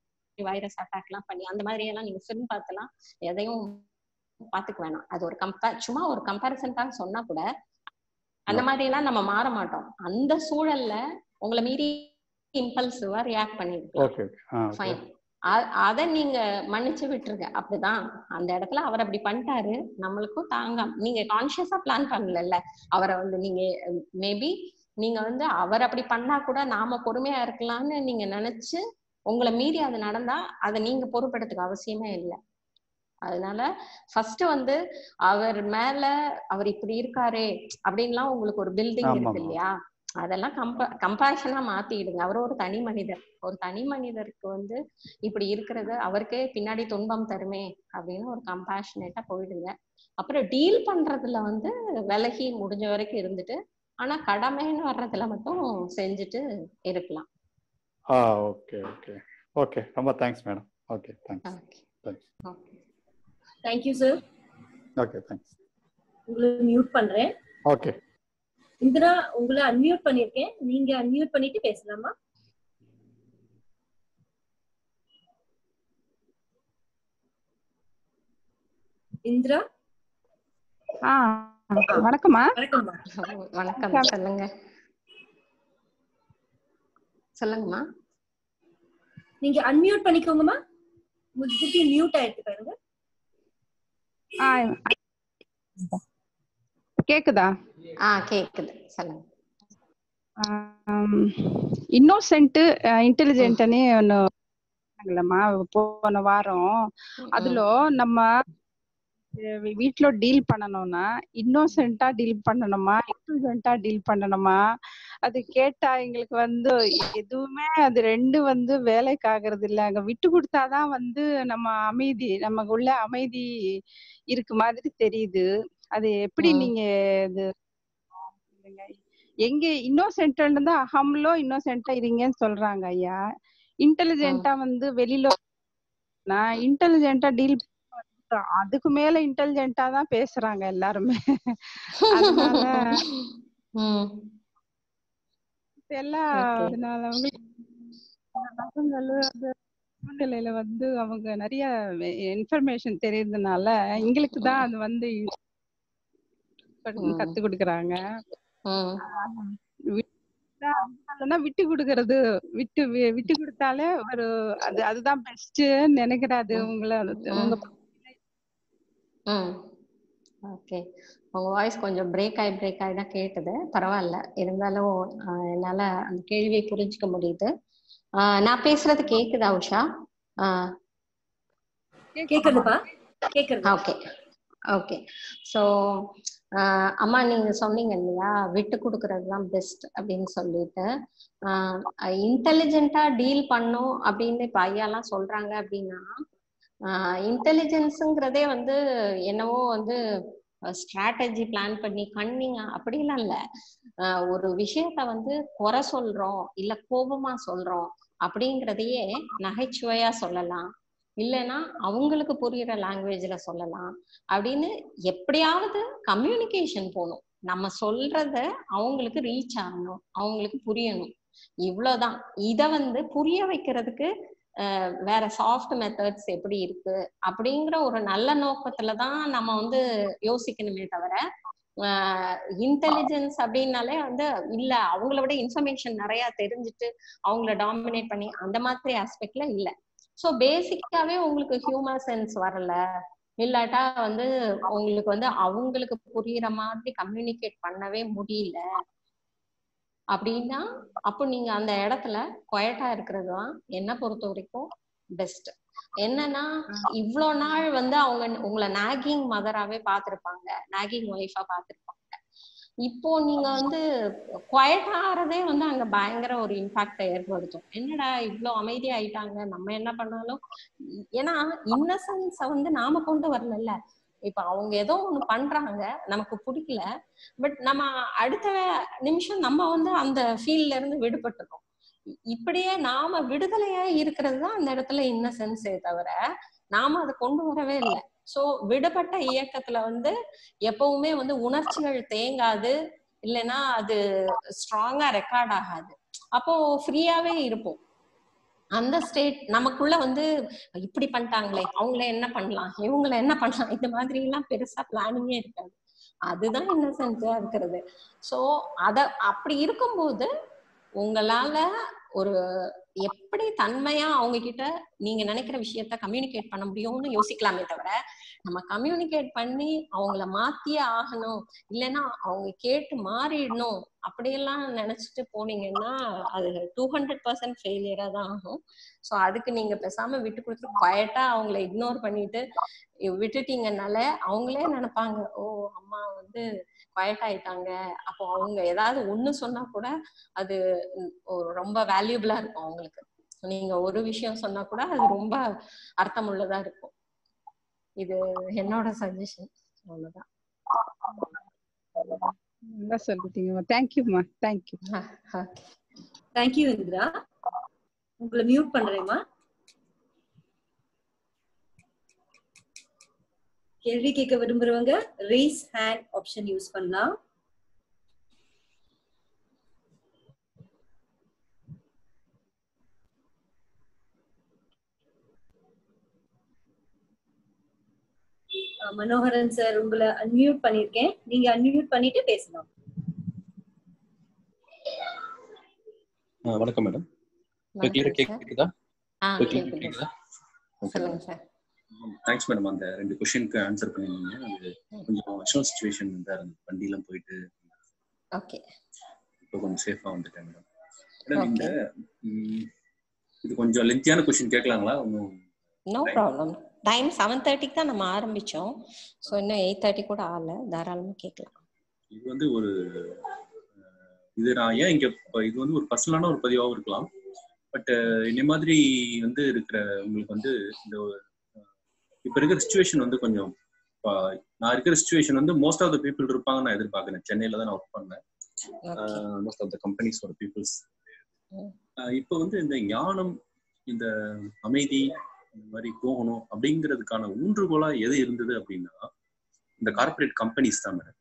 வைரஸ் அட்டாக் எல்லாம் பண்ணி அந்த மாதிரி எல்லாம் நீங்க ஃபிலிம் பார்த்தெல்லாம் எதையும் பாத்துக்க வேணாம் அது ஒரு கம்பேர் சும்மா ஒரு கம்பேரிசனுக்காக சொன்னா கூட அந்த மாதிரி எல்லாம் நம்ம மாற மாட்டோம் அந்த சூழல்ல உங்களை மீறி இம்பல்சிவா ரியாக்ட் பண்ணிருக்கலாம் ஓகே ஆ ஓகே ஃபைன் அத நீங்க மன்னிச்சு விட்டுருங்க அப்படிதான் அந்த இடத்துல அவர் அப்படி பண்ணிட்டாரு நம்மளுக்கும் தாங்க நீங்க கான்சியஸா பிளான் பண்ணல அவரை வந்து நீங்க மேபி நீங்க வந்து அவர் அப்படி பண்ணா கூட நாம பொறுமையா இருக்கலாம்னு நீங்க நினைச்சு உங்களை மீறி அது நடந்தா அதை நீங்க பொறுப்பெடுத்துக்க அவசியமே இல்லை அதனால ஃபர்ஸ்ட் வந்து அவர் மேல அவர் இப்படி இருக்காரே அப்படின்லாம் உங்களுக்கு ஒரு பில்டிங் ஆமா, இருக்கு ஆமா. இல்லையா அதெல்லாம் கம்ப கம்பேஷனா மாத்திடுங்க அவர் ஒரு தனி மனிதர் ஒரு தனி மனிதருக்கு வந்து இப்படி இருக்கிறது அவருக்கே பின்னாடி துன்பம் தருமே அப்படின்னு ஒரு கம்பேஷனேட்டா போயிடுங்க அப்புறம் டீல் பண்றதுல வந்து விலகி முடிஞ்ச வரைக்கும் இருந்துட்டு ஆனா கடமைன்னு வர்றதுல மட்டும் செஞ்சுட்டு இருக்கலாம் ஆ ஓகே ஓகே ஓகே ரொம்ப thanks madam okay thanks okay thanks okay thank you sir okay thanks உங்களை மியூட் பண்றேன் ஓகே இந்திரா உங்களை அன்மியூட் பண்ணிருக்கேன் நீங்க அன்மியூட் பண்ணிட்டு பேசலாமா இந்திரா ஆ வணக்கம்மா வணக்கம்மா வணக்கம் சொல்லுங்க சொல்லுங்கம்மா நீங்க அன்மியூட் பண்ணிக்கோங்கம்மா உங்களுக்கு மியூட் ஆயிடுச்சு பாருங்க ஆ கேக்குதா ஆ கேக்குது சொல்லுங்க இன்னோசென்ட் இன்டெலிஜென்ட்னே ஒன்று இல்லம்மா போன வாரம் அதுல நம்ம அஹ் வீ- வீட்ல டீல் பண்ணணும்னா இன்னோசென்ட்டா டீல் பண்ணணுமா இன்டெலிஜென்ட்டா டீல் பண்ணணுமா அது கேட்டா எங்களுக்கு வந்து எதுவுமே அது ரெண்டு வந்து வேலைக்கு ஆகுறது இல்ல அங்க விட்டு கொடுத்தாதான் வந்து நம்ம அமைதி நமக்குள்ள அமைதி இருக்கு மாதிரி தெரியுது அது எப்படி ம். நீங்க இது சொல்லுங்க. எங்க இன்னோசென்ட்ல இருந்து அகம்லோ இன்னோசென்ட்டா இருங்கன்னு சொல்றாங்க ஐயா இன்டெலிஜென்ட்டா வந்து வெளியில நான் இன்டெலிஜென்ட்டா டீல் அதுக்கு மேல இன்டெலிஜென்ட்டா தான் பேசுறாங்க எல்லாருமே அதனால ம் எல்லாம் Okay. அதனால உங்களுக்கு பசங்களு அந்த சூழ்நிலையில வந்து அவங்க நிறைய இன்ஃபர்மேஷன் தெரியறதுனால எங்களுக்கு தான் அது வந்து ம். கத்து கொடுக்குறாங்க ம் அதனால விட்டு கொடுக்கறது விட்டு வி- விட்டு கொடுத்தாலே ஒரு அது அதுதான் பெஸ்ட் நினைக்கிறாது ம். உங்களை உங்க ம் ஓகே உங்க வாய்ஸ் கொஞ்சம் பிரேக் ஆகி பிரேக் ஆகி தான் கேட்டது பரவாயில்ல இருந்தாலும் ஆஹ், என்னால அந்த கேள்வியை புரிஞ்சுக்க முடியுது ஆஹ், நான் பேசுறது கேக்குதா உஷா ஆஹ் கேக்குறதுப்பா கேக்குறது ஓகே ஓகே ஸோ அம்மா நீங்க சொன்னீங்க இல்லையா விட்டு கொடுக்கறது தான் பெஸ்ட் அப்படின்னு சொல்லிட்டு இன்டெலிஜென்ட்டா டீல் பண்ணும் அப்படின்னு இப்ப ஐயாலாம் சொல்றாங்க அப்படின்னா இன்டெலிஜென்ஸுங்கிறதே வந்து என்னவோ வந்து ஸ்ட்ராட்டஜி பிளான் பண்ணி கண்ணிங்க அப்படிலாம் இல்ல ஆஹ் ஒரு விஷயத்த வந்து குறை சொல்றோம் இல்ல கோபமா சொல்றோம் அப்படிங்கிறதையே நகைச்சுவையா சொல்லலாம் இல்லைன்னா அவங்களுக்கு புரியுற லாங்குவேஜ்ல சொல்லலாம் அப்படின்னு எப்படியாவது கம்யூனிகேஷன் போகணும் நம்ம சொல்றத அவங்களுக்கு ரீச் ஆகணும் அவங்களுக்கு புரியணும் இவ்வளவுதான் இத வந்து புரிய வைக்கிறதுக்கு அஹ், வேற சாஃப்ட் மெத்தட்ஸ் எப்படி இருக்கு அப்படிங்கிற ஒரு நல்ல நோக்கத்துல தான் நம்ம வந்து யோசிக்கணுமே தவிர இன்டெலிஜென்ஸ் அப்படின்னாலே வந்து இல்ல அவங்கள விட இன்ஃபர்மேஷன் நிறைய தெரிஞ்சுட்டு அவங்கள டாமினேட் பண்ணி அந்த மாதிரி ஆஸ்பெக்ட்ல இல்ல ஸோ பேசிக்காவே உங்களுக்கு ஹியூமர் சென்ஸ் வரல இல்லாட்டா வந்து உங்களுக்கு வந்து அவங்களுக்கு புரியுற மாதிரி கம்யூனிகேட் பண்ணவே முடியல அப்படின்னா அப்போ நீங்க அந்த இடத்துல குவைட்டா இருக்கிறது தான் என்ன பொறுத்த வரைக்கும் பெஸ்ட் என்னன்னா இவ்வளோ நாள் வந்து அவங்க உங்களை நாகிங் மதராவே பார்த்திருப்பாங்க நாகிங் ஒய்ஃபா பார்த்திருப்பாங்க இப்போ நீங்க வந்து குவைட் ஆறதே வந்து அங்க பயங்கர ஒரு இம்பாக்டை ஏற்படுத்தும் என்னடா இவ்ளோ அமைதி ஆயிட்டாங்க நம்ம என்ன பண்ணாலும் ஏன்னா இன்னசென்ஸ வந்து நாம கொண்டு வரல இப்ப அவங்க ஏதோ ஒண்ணு பண்றாங்க நமக்கு பிடிக்கல பட் நம்ம அடுத்த நிமிஷம் நம்ம வந்து அந்த ஃபீல்ட்ல இருந்து விடுபட்டுறோம் இ- இப்படியே நாம விடுதலையா இருக்கிறது தான் அந்த இடத்துல இன்னசென்ஸே தவிர நாம அதை கொண்டு வரவே இல்லை சோ விடுபட்ட இயக்கத்துல வந்து எப்பவுமே வந்து உணர்ச்சிகள் தேங்காது இல்லைன்னா அது ஸ்ட்ராங்கா ரெக்கார்ட் ஆகாது அப்போ ஃப்ரீயாவே இருப்போம் அந்த ஸ்டேட் நமக்குள்ள வந்து இப்படி பண்ணிட்டாங்களே அவங்கள என்ன பண்ணலாம் இவங்கள என்ன பண்ணலாம் இந்த மாதிரி எல்லாம் பெருசா பிளானிங்கே இருக்காது அதுதான் இன்னசென்ஸா இருக்கிறது சோ அத அப்படி இருக்கும்போது உங்களால ஒரு எப்படி தன்மையா அவங்க கிட்ட நீங்க நினைக்கிற விஷயத்த கம்யூனிகேட் பண்ண முடியும்னு யோசிக்கலாமே தவிர நம்ம கம்யூனிகேட் பண்ணி அவங்கள மாத்தியே ஆகணும் இல்லைன்னா அவங்க கேட்டு மாறிடணும் அப்படியெல்லாம் நினைச்சிட்டு போனீங்கன்னா அது டூ ஹண்ட்ரட் பர்சன்ட் ஃபெயிலியரா தான் ஆகும் ஸோ அதுக்கு நீங்க பேசாம விட்டு கொடுத்துட்டு குவைட்டா அவங்கள இக்னோர் பண்ணிட்டு விட்டுட்டீங்கனால அவங்களே நினைப்பாங்க ஓ அம்மா வந்து குவைட் ஆயிட்டாங்க அப்போ அவங்க ஏதாவது ஒண்ணு சொன்னா கூட அது உம், ஒரு ரொம்ப வேல்யூபிளா இருக்கும் அவங்களுக்கு நீங்க ஒரு விஷயம் சொன்னா கூட அது ரொம்ப அர்த்தமுள்ளதா இருக்கும் இது என்னோட சஜஷன் அவ்வளவுதான் நல்லா சொல்லிட்டீங்கம்மா தேங்க்யூம்மா தேங்க்யூ தேங்க்யூ இந்திரா உங்களை மியூட் பண்றேம்மா கேள்வி கேட்க விரும்புறவங்க ரேஸ் ஹேண்ட் ஆப்ஷன் யூஸ் பண்ணலாம் அஹ் மனோகரன் சார் உங்களை அன்மியூட் பண்ணிருக்கேன் நீங்க அன்மியூட் பண்ணிட்டு பேசலாம் ஆ, வணக்கம் மேடம் வணக்கம் கிளியரா சார் கேக்குதா ஆ இப்போ clear கேக்குது கேக்குதா ஓகே சொல்லுங்க சார் தேங்க்ஸ் மேடம் அந்த ரெண்டு கொஸ்டினுக்கு ஆன்சர் பண்ணிருந்தீங்க அது கொஞ்சம் வருஷம் சுச்சுவேஷன் தான் இருந்தது வண்டிலாம் போயிட்டு ஓகே இப்போ கொஞ்சம் சேஃபா வந்துட்டேன் மேடம் மேடம் இந்த ம், இது கொஞ்சம் லென்த்தியான கொஸ்டின் கேட்கலாங்களா ஒன்றும் நோ ப்ராப்ளம் டைம் செவன் தேர்ட்டிக்கு தான் நம்ம ஆரம்பிச்சோம் ஸோ இன்னும் எயிட் தேர்ட்டி கூட ஆகல தாராளமா கேட்கலாம் இது வந்து ஒரு அஹ், இது நான் ஏன் இங்க இப்ப இது வந்து ஒரு பர்சனலான ஒரு பதிவாகவும் இருக்கலாம் பட் இந்த மாதிரி வந்து இருக்கிற உங்களுக்கு வந்து இந்த ஒரு, அஹ், இப்ப இருக்கிற சுச்சுவேஷன் வந்து கொஞ்சம் இப்ப நான் இருக்கிற சுச்சுவேஷன் வந்து மோஸ்ட் ஆஃப் த பீப்புள் இருப்பாங்க நான் எதிர்பார்க்கிறேன் சென்னையில தான் நான் ஒர்க் பண்ணேன் மோஸ்ட் ஆஃப் த கம்பெனிஸ் ஒரு பீப்புள்ஸ் இப்போ வந்து இந்த ஞானம் இந்த அமைதி இந்த மாதிரி போகணும் அப்படிங்கிறதுக்கான ஊன்றுகோலா எது இருந்தது அப்படின்னா இந்த கார்ப்பரேட் கம்பெனிஸ் தான் மேடம்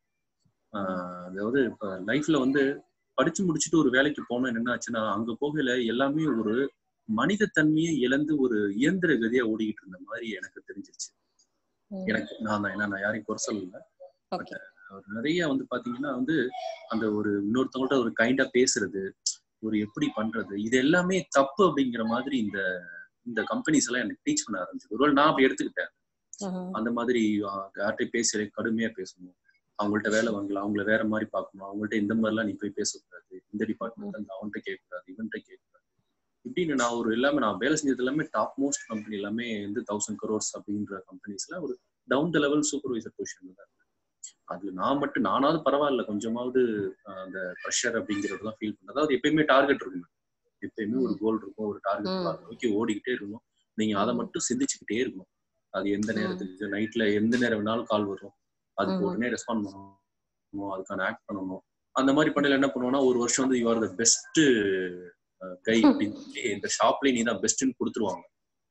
அதாவது இப்போ லைஃப்ல வந்து படிச்சு முடிச்சுட்டு ஒரு வேலைக்கு போனோம் என்ன ஆச்சுன்னா அங்க போகல எல்லாமே ஒரு மனிதத்தன்மையை இழந்து ஒரு இயந்திர கதியா ஓடிக்கிட்டு இருந்த மாதிரி எனக்கு தெரிஞ்சிருச்சு எனக்கு நான் தான் ஏன்னா நான் யாரையும் குறை சொல்லல பட் நிறைய வந்து பாத்தீங்கன்னா வந்து அந்த ஒரு இன்னொருத்தவங்கள்ட்ட ஒரு கைண்டா பேசுறது ஒரு எப்படி பண்றது இது எல்லாமே தப்பு அப்படிங்கிற மாதிரி இந்த இந்த கம்பெனிஸ் எல்லாம் எனக்கு டீச் பண்ண ஆரம்பிச்சு ஒருவேளை நான் அப்படி எடுத்துக்கிட்டேன் அந்த மாதிரி யார்கிட்டயும் பேச கடுமையா பேசணும் அவங்கள்ட்ட வேலை வாங்கலாம் அவங்கள வேற மாதிரி பார்க்கணும் அவங்கள்ட்ட இந்த மாதிரிலாம் நீ போய் பேசக்கூடாது இந்த டிபார்ட்மெண்ட் அவன்கிட்ட கேட்கக்கூடாது இவன்கிட்ட கேட்கக்கூடாது இப்படின்னு நான் ஒரு எல்லாமே நான் வேலை செஞ்சது எல்லாமே டாப் மோஸ்ட் கம்பெனி எல்லாமே வந்து தௌசண்ட் கரோர்ஸ் அப்படின்ற கம்பெனிஸ்ல ஒரு டவுன் த லெவல் சூப்பர்வைசர் பொசிஷன்ல தான் இருந்தேன் அது நான் மட்டும் நானாவது பரவாயில்ல கொஞ்சமாவது அந்த ப்ரெஷர் அப்படிங்கிறது தான் ஃபீல் பண்ணேன் அதாவது எப்பயுமே டார்கெட் இருக்கும் எப்பயுமே ஒரு கோல் இருக்கும் ஒரு டார்கெட் நோக்கி ஓடிக்கிட்டே இருக்கணும் நீங்க அதை மட்டும் சிந்திச்சுக்கிட்டே இருக்கணும் அது எந்த நேரத்துக்கு நைட்ல எந்த நேரம் வேணாலும் கால் வரும் அதுக்கு உடனே ரெஸ்பாண்ட் பண்ணணும் அதுக்கான ஆக்ட் பண்ணணும் அந்த மாதிரி பண்ணல என்ன பண்ணுவோம்னா ஒரு வருஷம் வந்து you are the best guy அப்படின்னு சொல்லி இந்த ஷாப்லயே நீ தான் பெஸ்ட்னு கொடுத்துருவாங்க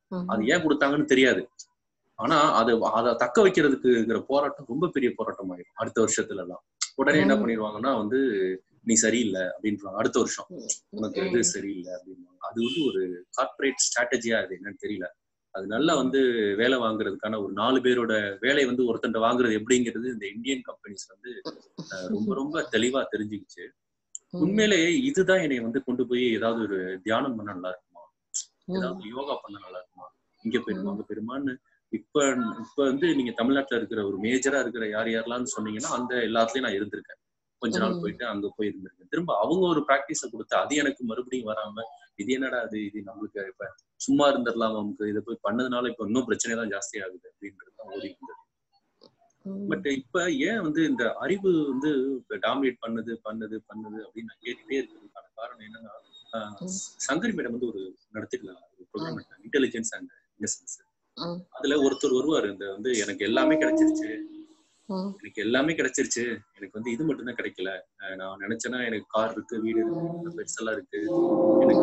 அது ஏன் கொடுத்தாங்கன்னு தெரியாது ஆனா அது அதை தக்க வைக்கிறதுக்குங்கிற போராட்டம் ரொம்ப பெரிய போராட்டம் ஆயிடும் அடுத்த வருஷத்துல எல்லாம் உடனே என்ன பண்ணிடுவாங்கன்னா வந்து நீ சரியில்லை அப்படின்றாங்க அடுத்த வருஷம் உனக்கு இது சரியில்லை அப்படின்வாங்க அது வந்து ஒரு கார்பரேட் ஸ்ட்ராட்டஜியா அது என்னன்னு தெரியல அது நல்லா வந்து வேலை வாங்குறதுக்கான ஒரு நாலு பேரோட வேலை வந்து ஒருத்தன் வாங்குறது எப்படிங்கிறது இந்த இந்தியன் கம்பெனிஸ் வந்து அஹ், ரொம்ப ரொம்ப தெளிவா தெரிஞ்சுக்கிச்சு உண்மையிலே இதுதான் என்னை வந்து கொண்டு போய் ஏதாவது ஒரு தியானம் பண்ண நல்லா இருக்குமா ஏதாவது யோகா பண்ண நல்லா இருக்குமா இங்க போயிருமா அங்க போயிருமான்னு இப்ப இப்ப வந்து நீங்க தமிழ்நாட்டுல இருக்கிற ஒரு மேஜரா இருக்கிற யார் யாரெல்லாம் சொன்னீங்கன்னா அந்த எல்லாத்துலயும் நான் இருந்திருக்கேன் கொஞ்ச நாள் ம். போயிட்டு அங்க போய் இருந்திருக்கேன் திரும்ப அவங்க ஒரு பிராக்டிஸ கொடுத்து அது எனக்கு மறுபடியும் வராம இது என்னடா அது இது நம்மளுக்கு இப்ப சும்மா இருந்துடலாம் நமக்கு இதை போய் பண்ணதுனால இப்ப இன்னும் பிரச்சனை தான் ஜாஸ்தி ஆகுது அப்படின்றது தான் ஓடி இருந்தது பட் இப்ப ஏன் வந்து இந்த அறிவு வந்து டாமினேட் பண்ணுது பண்ணுது பண்ணுது அப்படின்னு நான் கேட்டுட்டே இருக்கிறதுக்கான காரணம் என்னன்னா ஆஹ் சங்கரி மேடம் வந்து ஒரு நடத்திருக்காங்க ஒரு ப்ரோக்ராம் இன்டெலிஜென்ஸ் அண்ட் இன்னசென்ஸ் அதுல ஒருத்தர் வருவாரு இந்த வந்து எனக்கு எல்லாமே கிடைச்சிருச்சு எனக்கு எல்லாமே கிடைச்சிருச்சு எனக்கு வந்து இது மட்டும் தான் கிடைக்கல அஹ் நான் நினைச்சேன்னா எனக்கு கார் இருக்கு வீடு இருக்கு பெட்ஸ் எல்லாம் இருக்கு எனக்கு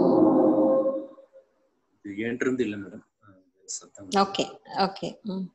இது என்கிட்ட இருந்து இல்ல மேடம் சத்தம் ஓகே ஓகே ம்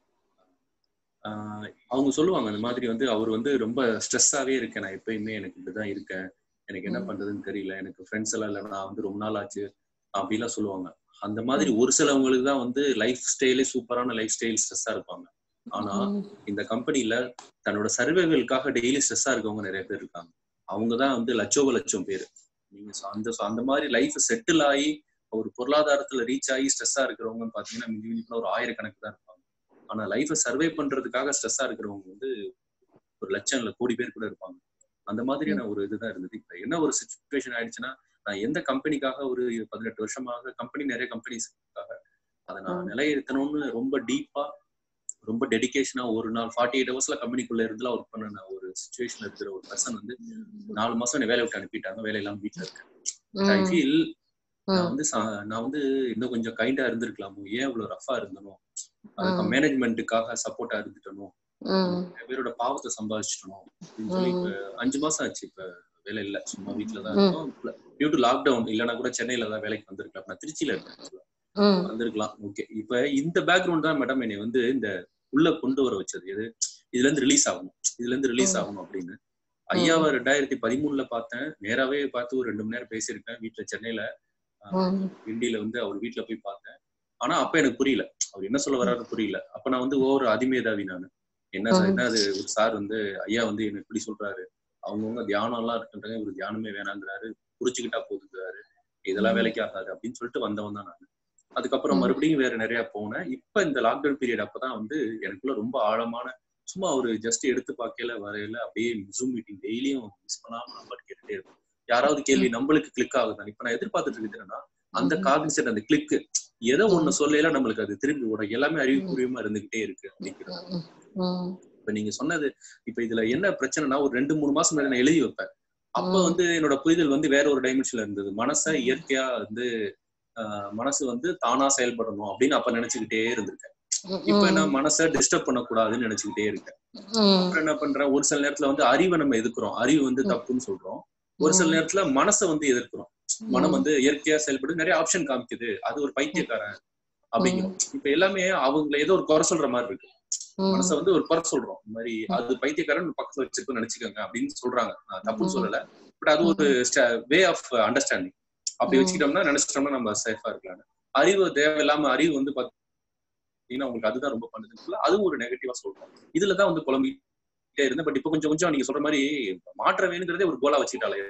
ஆஹ் அவங்க சொல்லுவாங்க அந்த மாதிரி வந்து அவர் வந்து ரொம்ப ஸ்ட்ரெஸ்ஸாவே இருக்கேன் நான் எப்பயுமே எனக்கு இப்படிதான் இருக்கேன் எனக்கு என்ன பண்றதுன்னு தெரியல எனக்கு ஃப்ரெண்ட்ஸ் எல்லாம் இல்லை நான் வந்து ரொம்ப நாள் ஆச்சு அப்படிலாம் சொல்லுவாங்க அந்த மாதிரி ஒரு சிலவங்களுக்கு தான் வந்து லைஃப் ஸ்டைலே சூப்பரான லைஃப் ஸ்டைல் ஸ்ட்ரெஸ்ஸா இருப்பாங்க ஆனா இந்த கம்பெனில தன்னோட சர்வைவலுக்காக டெய்லி ஸ்ட்ரெஸ்ஸா இருக்கவங்க நிறைய பேர் இருக்காங்க அவங்க தான் வந்து லட்சோப லட்சம் பேர் நீங்க சொ- அந்த சொ- அந்த மாதிரி லைஃப் செட்டில் ஆகி ஒரு பொருளாதாரத்துல ரீச் ஆகி ஸ்ட்ரெஸ்ஸா இருக்கிறவங்கன்னு பாத்தீங்கன்னா மிஞ்சி மிஞ்சி போனா ஒரு ஆயிரக்கணக்கு தான் இருப்பாங்க ஆனா லைஃபை சர்வே பண்றதுக்காக ஸ்ட்ரெஸ்ஸா இருக்கிறவங்க வந்து ஒரு லட்சம் இல்ல கோடி பேர் கூட இருப்பாங்க அந்த மாதிரியான ஒரு இதுதான் இருந்தது இப்ப என்ன ஒரு சுச்சுவேஷன் ஆயிடுச்சுன்னா நான் எந்த கம்பெனிக்காக ஒரு பதினெட்டு வருஷமாக கம்பெனி நிறைய கம்பெனிஸ்க்காக அதை நான் நிலைநிறுத்தணும்னு ரொம்ப டீப்பா ரொம்ப டெடிகேஷனா ஒரு நாள் ஃபார்ட்டி எயிட் ஹவர்ஸ்ல கம்பெனிக்குள்ள இருந்துலாம் ஒர்க் பண்ண ஒரு சுச்சுவேஷன் இருக்கிற ஒரு பர்சன் வந்து நாலு மாசம் என்னை வேலையை விட்டு அனுப்பிட்டாங்க வேலை இல்லாம வீட்டுல இருக்கேன் ஐ ஃபீல் நான் வந்து சா- நான் வந்து இன்னும் கொஞ்சம் கைண்டா இருந்திருக்கலாமோ ஏன் இவ்வளவு ரஃபா இருந்தனோ அதுக்கு ம். மேனேஜ்மெண்ட்டுக்காக சப்போர்ட்டா இருந்துட்டனோ ம் நிறைய பேரோட பாவத்தை சம்பாதிச்சிட்டணும் அப்படின்னு சொல்லி இப்ப அஞ்சு மாசம் ஆச்சு இப்ப வேலை இல்ல சும்மா வீட்டுல தான் ம். இருக்கோம் டியூ டு லாக்டவுன் இல்லைன்னா கூட சென்னையில தான் வேலைக்கு வந்திருக்கலாம் நான் திருச்சியில இருக்கேன் actually. ம் வந்திருக்கலாம் ஓகே இப்ப இந்த பேக்ரவுண்ட் தான் மேடம் என்னை வந்து இந்த உள்ள கொண்டு வர வச்சது எது இதுல இருந்து ரிலீஸ் ஆகணும் இதுல இருந்து ரிலீஸ் ஆகணும் அப்படின்னு ஐயாவை ரெண்டாயிரத்தி பதிமூணுல பார்த்தேன் நேராவே பார்த்து ஒரு ரெண்டு மணி நேரம் பேசியிருக்கேன் வீட்டுல சென்னையில ஆஹ், கிண்டியில வந்து அவர் வீட்டுல போய் பார்த்தேன் ஆனா அப்ப எனக்கு புரியல அவர் என்ன சொல்ல வர்றாரு புரியல அப்ப நான் வந்து ஓவர் அதிமேதாவி நான் என்ன சார் என்ன அது ஒரு சார் வந்து ஐயா வந்து எனக்கு இப்படி சொல்றாரு அவங்கவுங்க தியானம் எல்லாம் இருக்குன்றாங்க இவர் தியானமே வேணாங்கிறாரு புரிச்சுக்கிட்டா போதுங்கிறாரு இதெல்லாம் வேலைக்கு ஆகாது அப்படின்னு சொல்லிட்டு வந்தவன் தான் நான் அதுக்கப்புறம் ம். மறுபடியும் வேற நிறைய போனேன் இப்ப இந்த லாக்டவுன் பீரியட் அப்பதான் வந்து எனக்குள்ள ரொம்ப ஆழமான சும்மா ஒரு ஜஸ்ட் எடுத்து பார்க்கல வரையில அப்படியே ஜூம் மீட்டிங் டெய்லியும் மிஸ் பண்ணாம நம்ம கேட்டுட்டே இருப்போம் யாராவது கேள்வி நம்மளுக்கு கிளிக் ஆகுதான் இப்ப நான் எதிர்பார்த்துட்டு இருக்கிறது என்னன்னா அந்த காக்னிசன் அந்த கிளிக் ஏதோ ஒண்ணு சொல்லல நம்மளுக்கு அது திரும்பி ஓடும் எல்லாமே அறிவுபூர்வமா இருந்துகிட்டே இருக்கு அப்படிங்கிறது ம் இப்ப நீங்க சொன்னது இப்ப இதுல என்ன பிரச்சனைனா ஒரு ரெண்டு மூணு மாசம் முன்னாடி நான் எழுதி வைப்பேன் அப்ப வந்து என்னோட புரிதல் வந்து வேற ஒரு டைமென்ஷன்ல இருந்தது மனசை இயற்கையா வந்து ஆஹ், மனசு வந்து தானா செயல்படணும் அப்படின்னு அப்ப நினைச்சுக்கிட்டே இருந்திருக்கேன் இப்ப நான் மனசை டிஸ்டர்ப் பண்ணக்கூடாதுன்னு நினைச்சுக்கிட்டே இருக்கேன் அப்புறம் என்ன பண்றேன் ஒரு சில நேரத்துல வந்து அறிவை நம்ம எதிர்க்கிறோம் அறிவு வந்து தப்புன்னு சொல்றோம் ஒரு சில நேரத்துல மனசை வந்து எதிர்க்கிறோம் மனம் வந்து இயற்கையா செயல்படு நிறைய ஆப்ஷன் காமிக்குது அது ஒரு பைத்தியக்காரன் அப்படிங்கிறோம் இப்ப எல்லாமே அவங்கள ஏதோ ஒரு குறை சொல்ற மாதிரி இருக்கு மனசை வந்து ஒரு குறை சொல்றோம் இந்த மாதிரி அது பைத்தியக்காரன் பக்கத்துல வச்சிருக்கோம் நினைச்சுக்கோங்க அப்படின்னு சொல்றாங்க நான் தப்புன்னு சொல்லல பட் அது ஒரு வே ஆஃப் அண்டர்ஸ்டாண்டிங் அப்படி வச்சுக்கிட்டோம்னா நினைச்சிட்டோம்னா நம்ம சேஃபா இருக்கலாம் அறிவு தேவையில்லாம அறிவு வந்து பாத்தீங்கன்னா உங்களுக்கு அதுதான் ரொம்ப பண்ணுதுன்னு அதுவும் ஒரு நெகட்டிவா சொல்றோம் இதுலதான் வந்து குழம்பிட்டே இருந்தேன் பட் இப்ப கொஞ்சம் கொஞ்சம் நீங்க சொல்ற மாதிரி மாற்ற வேணுங்கிறதே ஒரு கோலா வச்சுட்டாலே